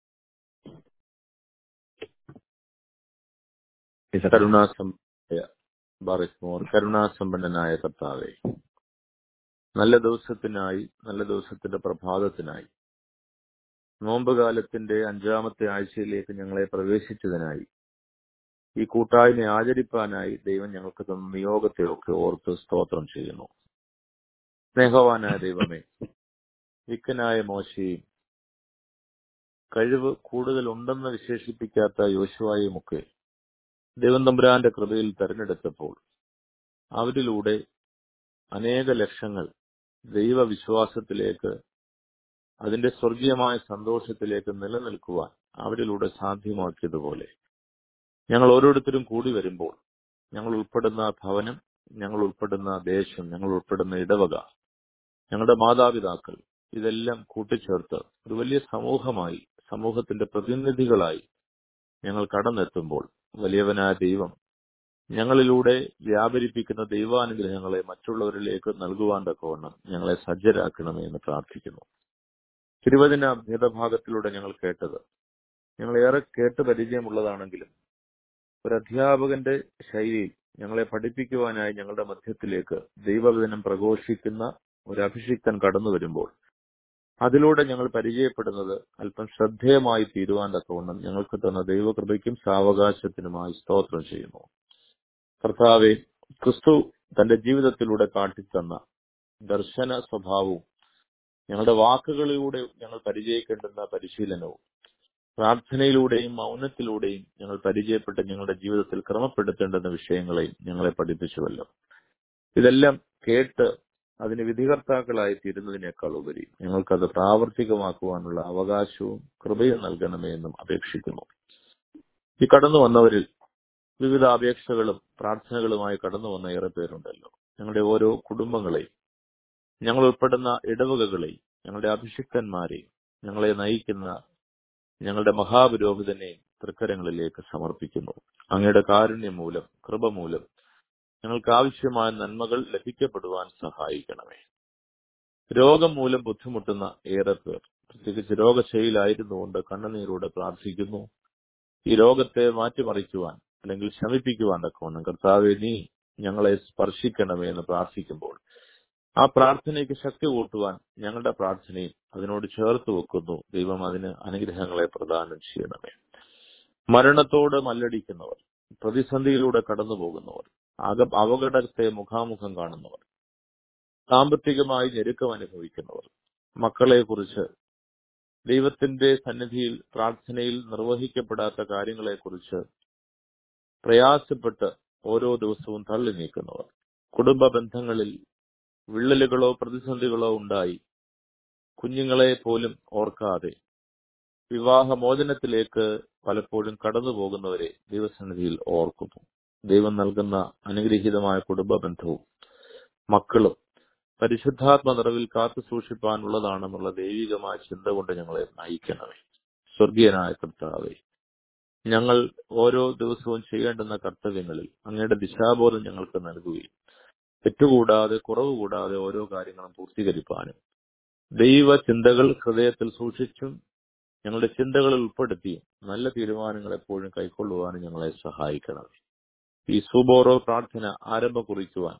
കരുണാസമ്പന്നനായ ബാറിസ്മോർ കരുണാസമ്പന്നനായ കർത്താവെ നല്ല ദിവസത്തിനായി നല്ല ദിവസത്തിന്റെ പ്രഭാതത്തിനായി നോമ്പുകാലത്തിന്റെ അഞ്ചാമത്തെ ആഴ്ചയിലേക്ക് ഞങ്ങളെ പ്രവേശിച്ചതിനായി ഈ കൂട്ടായ്മ ആചരിപ്പാനായി ദൈവം ഞങ്ങൾക്ക് തന്ന നിയോഗത്തെയൊക്കെ ഓർത്ത് സ്തോത്രം ചെയ്യുന്നു സ്നേഹവാനായ ദൈവമേ വിക്കനായ മോശയും കഴിവ് കൂടുതൽ ഉണ്ടെന്ന് വിശേഷിപ്പിക്കാത്ത യോശുവായുമൊക്കെ ദൈവം തമ്പുരാന്റെ കൃപയിൽ തെരഞ്ഞെടുത്തപ്പോൾ അവരിലൂടെ അനേക ലക്ഷങ്ങൾ ദൈവവിശ്വാസത്തിലേക്ക് അതിന്റെ സ്വർഗീയമായ സന്തോഷത്തിലേക്ക് നിലനിൽക്കുവാൻ അവരിലൂടെ സാധ്യമാക്കിയതുപോലെ ഞങ്ങൾ ഓരോരുത്തരും കൂടി വരുമ്പോൾ ഞങ്ങൾ ഉൾപ്പെടുന്ന ഭവനം ഞങ്ങൾ ഉൾപ്പെടുന്ന ദേശം ഞങ്ങൾ ഉൾപ്പെടുന്ന ഇടവക ഞങ്ങളുടെ മാതാപിതാക്കൾ ഇതെല്ലാം കൂട്ടിച്ചേർത്ത് ഒരു വലിയ സമൂഹമായി സമൂഹത്തിന്റെ പ്രതിനിധികളായി ഞങ്ങൾ കടന്നെത്തുമ്പോൾ വലിയവനായ ദൈവം ഞങ്ങളിലൂടെ വ്യാപരിപ്പിക്കുന്ന ദൈവാനുഗ്രഹങ്ങളെ മറ്റുള്ളവരിലേക്ക് നൽകുവാൻ തക്കവണ്ണം ഞങ്ങളെ സജ്ജരാക്കണമേ എന്ന് പ്രാർത്ഥിക്കുന്നു തിരുവചന ഭേദഭാഗത്തിലൂടെ ഞങ്ങൾ കേട്ടത് ഞങ്ങൾ ഏറെ കേട്ട് പരിചയമുള്ളതാണെങ്കിലും ഒരു അധ്യാപകന്റെ ശൈലിയിൽ ഞങ്ങളെ പഠിപ്പിക്കുവാനായി ഞങ്ങളുടെ മധ്യത്തിലേക്ക് ദൈവവചനം പ്രഘോഷിക്കുന്ന ഒരു അഭിഷിക്തൻ കടന്നു വരുമ്പോൾ അതിലൂടെ ഞങ്ങൾ പരിചയപ്പെടുന്നത് അല്പം ശ്രദ്ധേയമായി തീരുവാൻ തക്കവണ്ണം ഞങ്ങൾക്ക് തന്ന ദൈവകൃപയ്ക്കും സാവകാശത്തിനുമായി സ്തോത്രം ചെയ്യുന്നു കർത്താവെ ക്രിസ്തു തന്റെ ജീവിതത്തിലൂടെ കാട്ടിത്തന്ന ദർശന സ്വഭാവവും ഞങ്ങളുടെ വാക്കുകളിലൂടെ ഞങ്ങൾ പരിചയിക്കേണ്ടുന്ന പരിശീലനവും പ്രാർത്ഥനയിലൂടെയും മൗനത്തിലൂടെയും ഞങ്ങൾ പരിചയപ്പെട്ട് ഞങ്ങളുടെ ജീവിതത്തിൽ ക്രമപ്പെടുത്തേണ്ടുന്ന വിഷയങ്ങളെയും ഞങ്ങളെ പഠിപ്പിച്ചുവല്ലോ ഇതെല്ലാം കേട്ട് അതിന് വിധികർത്താക്കളായി തീരുന്നതിനേക്കാൾ ഉപരി ഞങ്ങൾക്കത് പ്രാവർത്തികമാക്കുവാനുള്ള അവകാശവും കൃപയും നൽകണമേ എന്നും അപേക്ഷിക്കുന്നു ഈ കടന്നു വന്നവരിൽ വിവിധ അപേക്ഷകളും പ്രാർത്ഥനകളുമായി കടന്നു വന്ന ഏറെ പേരുണ്ടല്ലോ ഞങ്ങളുടെ ഓരോ കുടുംബങ്ങളെയും ഞങ്ങൾ ഉൾപ്പെടുന്ന ഇടവകകളെയും ഞങ്ങളുടെ അഭിഷിക്തന്മാരെയും ഞങ്ങളെ നയിക്കുന്ന ഞങ്ങളുടെ മഹാപുരോഹിതനെയും തൃക്കരങ്ങളിലേക്ക് സമർപ്പിക്കുന്നു അങ്ങയുടെ കാരുണ്യം മൂലം കൃപ മൂലം ഞങ്ങൾക്ക് ആവശ്യമായ നന്മകൾ ലഭിക്കപ്പെടുവാൻ സഹായിക്കണമേ രോഗം മൂലം ബുദ്ധിമുട്ടുന്ന ഏറെ പേർ പ്രത്യേകിച്ച് രോഗശൈലായിരുന്നുകൊണ്ട് കണ്ണുനീരോടെ പ്രാർത്ഥിക്കുന്നു ഈ രോഗത്തെ മാറ്റിമറിക്കുവാൻ അല്ലെങ്കിൽ ശമിപ്പിക്കുവാൻ തക്കവണ്ണം കർത്താവെ നീ ഞങ്ങളെ സ്പർശിക്കണമേ എന്ന് പ്രാർത്ഥിക്കുമ്പോൾ ആ പ്രാർത്ഥനയ്ക്ക് ശക്തി കൂട്ടുവാൻ ഞങ്ങളുടെ പ്രാർത്ഥനയും അതിനോട് ചേർത്ത് വെക്കുന്നു ദൈവം അതിന് അനുഗ്രഹങ്ങളെ പ്രദാനം ചെയ്യണമേ മരണത്തോട് മല്ലടിക്കുന്നവർ പ്രതിസന്ധിയിലൂടെ കടന്നു പോകുന്നവർ അക അപകടത്തെ മുഖാമുഖം കാണുന്നവർ സാമ്പത്തികമായി ഞെരുക്കം അനുഭവിക്കുന്നവർ മക്കളെ കുറിച്ച് ദൈവത്തിന്റെ സന്നിധിയിൽ പ്രാർത്ഥനയിൽ നിർവഹിക്കപ്പെടാത്ത കാര്യങ്ങളെക്കുറിച്ച് പ്രയാസപ്പെട്ട് ഓരോ ദിവസവും തള്ളി നീക്കുന്നവർ കുടുംബ ബന്ധങ്ങളിൽ വിള്ളലുകളോ പ്രതിസന്ധികളോ ഉണ്ടായി കുഞ്ഞുങ്ങളെ പോലും ഓർക്കാതെ വിവാഹമോചനത്തിലേക്ക് പലപ്പോഴും കടന്നു പോകുന്നവരെ ദൈവസന്നിധിയിൽ ഓർക്കുന്നു ദൈവം നൽകുന്ന അനുഗ്രഹീതമായ കുടുംബ ബന്ധവും മക്കളും പരിശുദ്ധാത്മ നിറവിൽ കാത്തു സൂക്ഷിപ്പാനുള്ളതാണെന്നുള്ള ദൈവികമായ ചിന്ത കൊണ്ട് ഞങ്ങളെ നയിക്കണമേ സ്വർഗീയനായ കർത്താവെ ഞങ്ങൾ ഓരോ ദിവസവും ചെയ്യേണ്ടുന്ന കർത്തവ്യങ്ങളിൽ അങ്ങയുടെ ദിശാബോധം ഞങ്ങൾക്ക് നൽകുകയും തെറ്റുകൂടാതെ കുറവ് കൂടാതെ ഓരോ കാര്യങ്ങളും പൂർത്തീകരിപ്പാനും ദൈവ ചിന്തകൾ ഹൃദയത്തിൽ സൂക്ഷിച്ചും ഞങ്ങളുടെ ചിന്തകളിൽ ഉൾപ്പെടുത്തിയും നല്ല തീരുമാനങ്ങൾ എപ്പോഴും കൈക്കൊള്ളുവാനും ഞങ്ങളെ സഹായിക്കണം ഈ സുബോറോ പ്രാർത്ഥന ആരംഭം കുറിക്കുവാൻ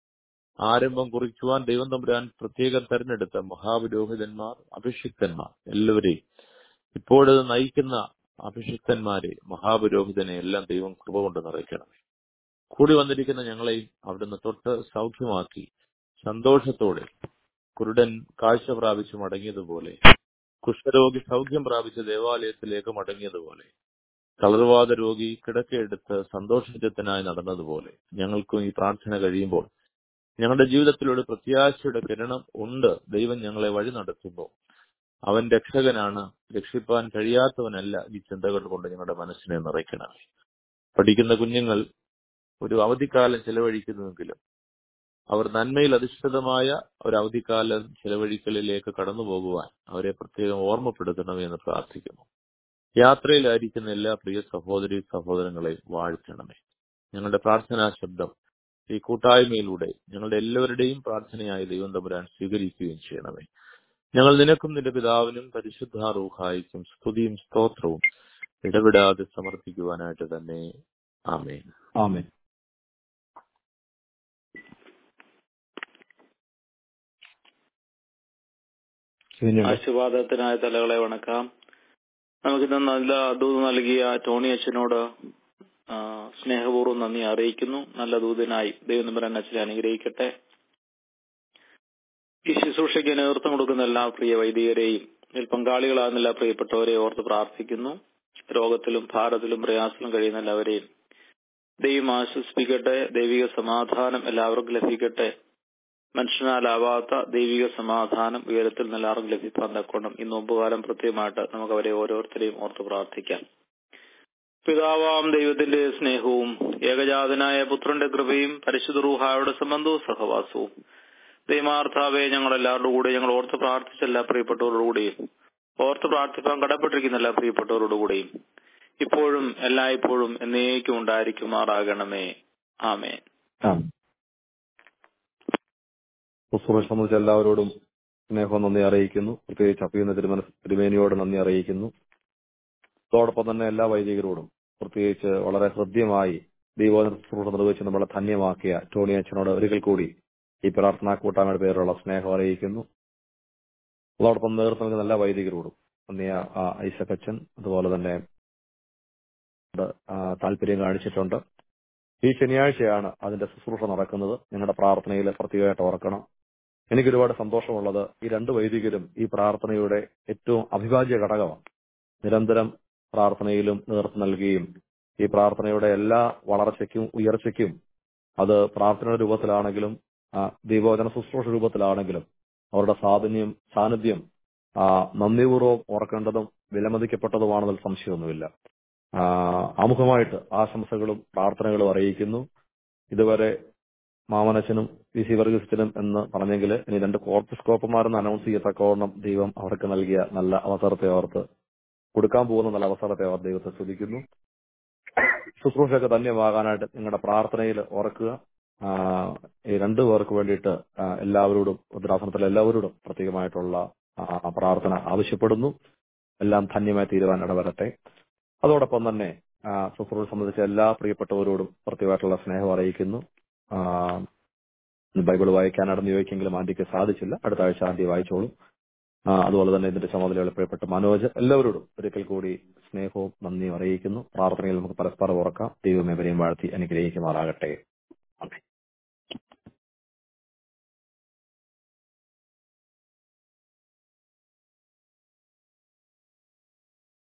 ആരംഭം കുറിക്കുവാൻ ദൈവം തമ്പുരാൻ പ്രത്യേകം തെരഞ്ഞെടുത്ത മഹാപുരോഹിതന്മാർ അഭിഷിക്തന്മാർ എല്ലാവരെയും ഇപ്പോഴത് നയിക്കുന്ന അഭിഷിക്തന്മാരെ മഹാപുരോഹിതനെ എല്ലാം ദൈവം കൃപ കൊണ്ട് നിറയ്ക്കണമേ കൂടി വന്നിരിക്കുന്ന ഞങ്ങളെയും അവിടുന്ന് തൊട്ട് സൗഖ്യമാക്കി സന്തോഷത്തോടെ കുരുടൻ കാഴ്ച പ്രാപിച്ചു മടങ്ങിയതുപോലെ കുഷ്ഠരോഗി സൗഖ്യം പ്രാപിച്ച് ദേവാലയത്തിലേക്ക് മടങ്ങിയതുപോലെ തളർവാദ രോഗി കിടക്കയെടുത്ത് സന്തോഷത്തിനായി നടന്നതുപോലെ ഞങ്ങൾക്കും ഈ പ്രാർത്ഥന കഴിയുമ്പോൾ ഞങ്ങളുടെ ജീവിതത്തിൽ ഒരു പ്രത്യാശയുടെ കിരണം ഉണ്ട് ദൈവം ഞങ്ങളെ വഴി നടത്തുന്നു അവൻ രക്ഷകനാണ് രക്ഷിപ്പാൻ കഴിയാത്തവനല്ല ഈ ചിന്തകൾ കൊണ്ട് ഞങ്ങളുടെ മനസ്സിനെ നിറയ്ക്കണമേ പഠിക്കുന്ന കുഞ്ഞുങ്ങൾ ഒരു അവധിക്കാലം ചെലവഴിക്കുന്നുവെങ്കിലും അവർ നന്മയിൽ അധിഷ്ഠിതമായ ഒരു അവധിക്കാലം ചെലവഴിക്കലിലേക്ക് കടന്നു പോകുവാൻ അവരെ പ്രത്യേകം ഓർമ്മപ്പെടുത്തണമേ എന്ന് പ്രാർത്ഥിക്കുന്നു യാത്രയിലായിരിക്കുന്ന എല്ലാ പ്രിയ സഹോദരി സഹോദരങ്ങളെ വാഴ്ത്തണമേ ഞങ്ങളുടെ പ്രാർത്ഥനാ ശബ്ദം ഈ കൂട്ടായ്മയിലൂടെ ഞങ്ങളുടെ എല്ലാവരുടെയും പ്രാർത്ഥനയായി ദൈവം തമ്പുരാൻ സ്വീകരിക്കുകയും ചെയ്യണമേ ഞങ്ങൾ നിനക്കും നിന്റെ പിതാവിനും പരിശുദ്ധ റൂഹായിക്കും സ്തുതിയും സ്തോത്രവും ഇടപെടാതെ സമർപ്പിക്കുവാനായിട്ട് തന്നെ ആമേൻ ആമേൻ ഇനിയുണ്ട്. ആശീർവാദത്തിനായ തലകളെ വണക്കാം നമുക്കിന്ന് നല്ല ദൂത് നൽകിയ ടോണി അച്ഛനോട് ആ, സ്നേഹപൂർവ്വം നന്ദി അറിയിക്കുന്നു നല്ല ദൂതനായി ദൈവനമ്പരൻ അച്ഛനെ അനുഗ്രഹിക്കട്ടെ ഈ ശുശ്രൂഷയ്ക്ക് നേതൃത്വം കൊടുക്കുന്ന എല്ലാ പ്രിയ വൈദികരെയും ഇതിൽ പങ്കാളികളാകുന്ന എല്ലാ പ്രിയപ്പെട്ടവരെ ഓർത്ത് പ്രാർത്ഥിക്കുന്നു രോഗത്തിലും ഭാരത്തിലും പ്രയാസത്തിലും കഴിയുന്ന എല്ലാവരെയും ദൈവം ആശ്വസിപ്പിക്കട്ടെ ദൈവിക സമാധാനം എല്ലാവർക്കും ലഭിക്കട്ടെ മനുഷ്യനാലാവാത്ത ദൈവിക സമാധാനം ഉയരത്തിൽ നിന്ന് എല്ലാവർക്കും ലഭിക്കാൻ തക്കോണം ഈ നോമ്പുകാലം പ്രത്യേകമായിട്ട് നമുക്ക് അവരെ ഓരോരുത്തരെയും ഓർത്ത് പ്രാർത്ഥിക്കാം പിതാവാം ദൈവത്തിന്റെ സ്നേഹവും ഏകജാതനായ പുത്രന്റെ കൃപയും പരിശുദ്ധ റൂഹായുടെ സംബന്ധവും സഹവാസവും ദൈമാർത്ഥാവെ ഞങ്ങൾ എല്ലാവരുടെ കൂടെ ഞങ്ങൾ ഓർത്ത് പ്രാർത്ഥിച്ച എല്ലാ പ്രിയപ്പെട്ടവരുടെ കൂടെയും ഓർത്ത് പ്രാർത്ഥിപ്പാൻ കടപ്പെട്ടിരിക്കുന്ന എല്ലാ പ്രിയപ്പെട്ടവരുടെ കൂടെയും ഇപ്പോഴും എല്ലായ്പ്പോഴും എന്നേക്കും ഉണ്ടായിരിക്കുമാറാകണമേ ആമേൻ ആമേൻ. ശുശ്രൂഷ സംബന്ധിച്ച് എല്ലാവരോടും സ്നേഹവും നന്ദി അറിയിക്കുന്നു പ്രത്യേകിച്ച് അപ്പിയുന്ന തിരുമന തിരുമേനിയോട് നന്ദി അറിയിക്കുന്നു അതോടൊപ്പം തന്നെ എല്ലാ വൈദികരോടും പ്രത്യേകിച്ച് വളരെ ഹൃദ്യമായി ദൈവോധന ശുശ്രൂഷ നിർവഹിച്ച് നമ്മളെ ധന്യമാക്കിയ ടോണി അച്ഛനോട് ഒരിക്കൽ കൂടി ഈ പ്രാർത്ഥനാ കൂട്ടായ്മയുടെ പേരിലുള്ള സ്നേഹം അറിയിക്കുന്നു അതോടൊപ്പം നേതൃത്വം നൽകുന്ന എല്ലാ വൈദികരോടും നന്ദി ആ, ഐസക് അച്ഛൻ അതുപോലെ തന്നെ ആ, താല്പര്യം കാണിച്ചിട്ടുണ്ട് ഈ ശനിയാഴ്ചയാണ് അതിന്റെ ശുശ്രൂഷ നടക്കുന്നത് നിങ്ങളുടെ പ്രാർത്ഥനയിൽ പ്രത്യേകമായിട്ട് ഓർക്കണം എനിക്ക് ഒരുപാട് സന്തോഷമുള്ളത് ഈ രണ്ട് വൈദികരും ഈ പ്രാർത്ഥനയുടെ ഏറ്റവും അവിഭാജ്യ ഘടകമാണ് നിരന്തരം പ്രാർത്ഥനയിലും നേതൃത്വം നൽകുകയും ഈ പ്രാർത്ഥനയുടെ എല്ലാ വളർച്ചയ്ക്കും ഉയർച്ചയ്ക്കും അത് പ്രാർത്ഥനയുടെ രൂപത്തിലാണെങ്കിലും ആ, ദൈവവചന ശുശ്രൂഷ രൂപത്തിലാണെങ്കിലും അവരുടെ സാധന്യം സാന്നിധ്യം ആ, നന്ദിപൂർവ്വം ഓർക്കേണ്ടതും വിലമതിക്കപ്പെട്ടതുമാണെന്നതിൽ സംശയമൊന്നുമില്ല ആ, ആമുഖമായിട്ട് ആശംസകളും പ്രാർത്ഥനകളും അറിയിക്കുന്നു ഇതുവരെ മാമനച്ചനും വി സി വർഗീസിനും എന്ന് പറഞ്ഞെങ്കിൽ ഇനി രണ്ട് കോർപ്പിസ്കോപ്പന്മാരെന്ന് അനൗൺസ് ചെയ്യത്തക്കവണ്ണം ദൈവം അവർക്ക് നൽകിയ നല്ല അവസരത്തെ ഓർത്ത് കൊടുക്കാൻ പോകുന്ന നല്ല അവസരത്തെ അവർ ദൈവത്തെ സ്തുതിക്കുന്നു ശുശ്രൂഷയൊക്കെ ധന്യമാകാനായിട്ട് നിങ്ങളുടെ പ്രാർത്ഥനയിൽ ഓർക്കുക ആ, ഈ രണ്ടു പേർക്ക് വേണ്ടിയിട്ട് ആ, എല്ലാവരോടും ഉദ്രാസനത്തിലെ എല്ലാവരോടും പ്രത്യേകമായിട്ടുള്ള ആ, പ്രാർത്ഥന ആവശ്യപ്പെടുന്നു എല്ലാം ധന്യമായി തീരുവാൻ ഇടവരട്ടെ അതോടൊപ്പം തന്നെ ആ, ശുശ്രൂഷ സംബന്ധിച്ച എല്ലാ പ്രിയപ്പെട്ടവരോടും പ്രത്യേകമായിട്ടുള്ള സ്നേഹം അറിയിക്കുന്നു ആ, ബൈബിൾ വായിക്കാനാണെന്ന് ചോദിക്കെങ്കിലും ആന്റിക്ക് സാധിച്ചില്ല അടുത്ത ആഴ്ച ആന്റി വായിച്ചോളും ആ, അതുപോലെ തന്നെ ഇതിന്റെ ചുമതലയുള്ള പ്രിയപ്പെട്ട മനോജ് എല്ലാവരോടും ഒരിക്കൽ കൂടി സ്നേഹവും നന്ദിയും അറിയിക്കുന്നു പ്രാർത്ഥനയിൽ നമുക്ക് പരസ്പരം ഓർക്കാം ദൈവം എവരെയും വാഴ്ത്തി അനുഗ്രഹിക്കുമാറാകട്ടെ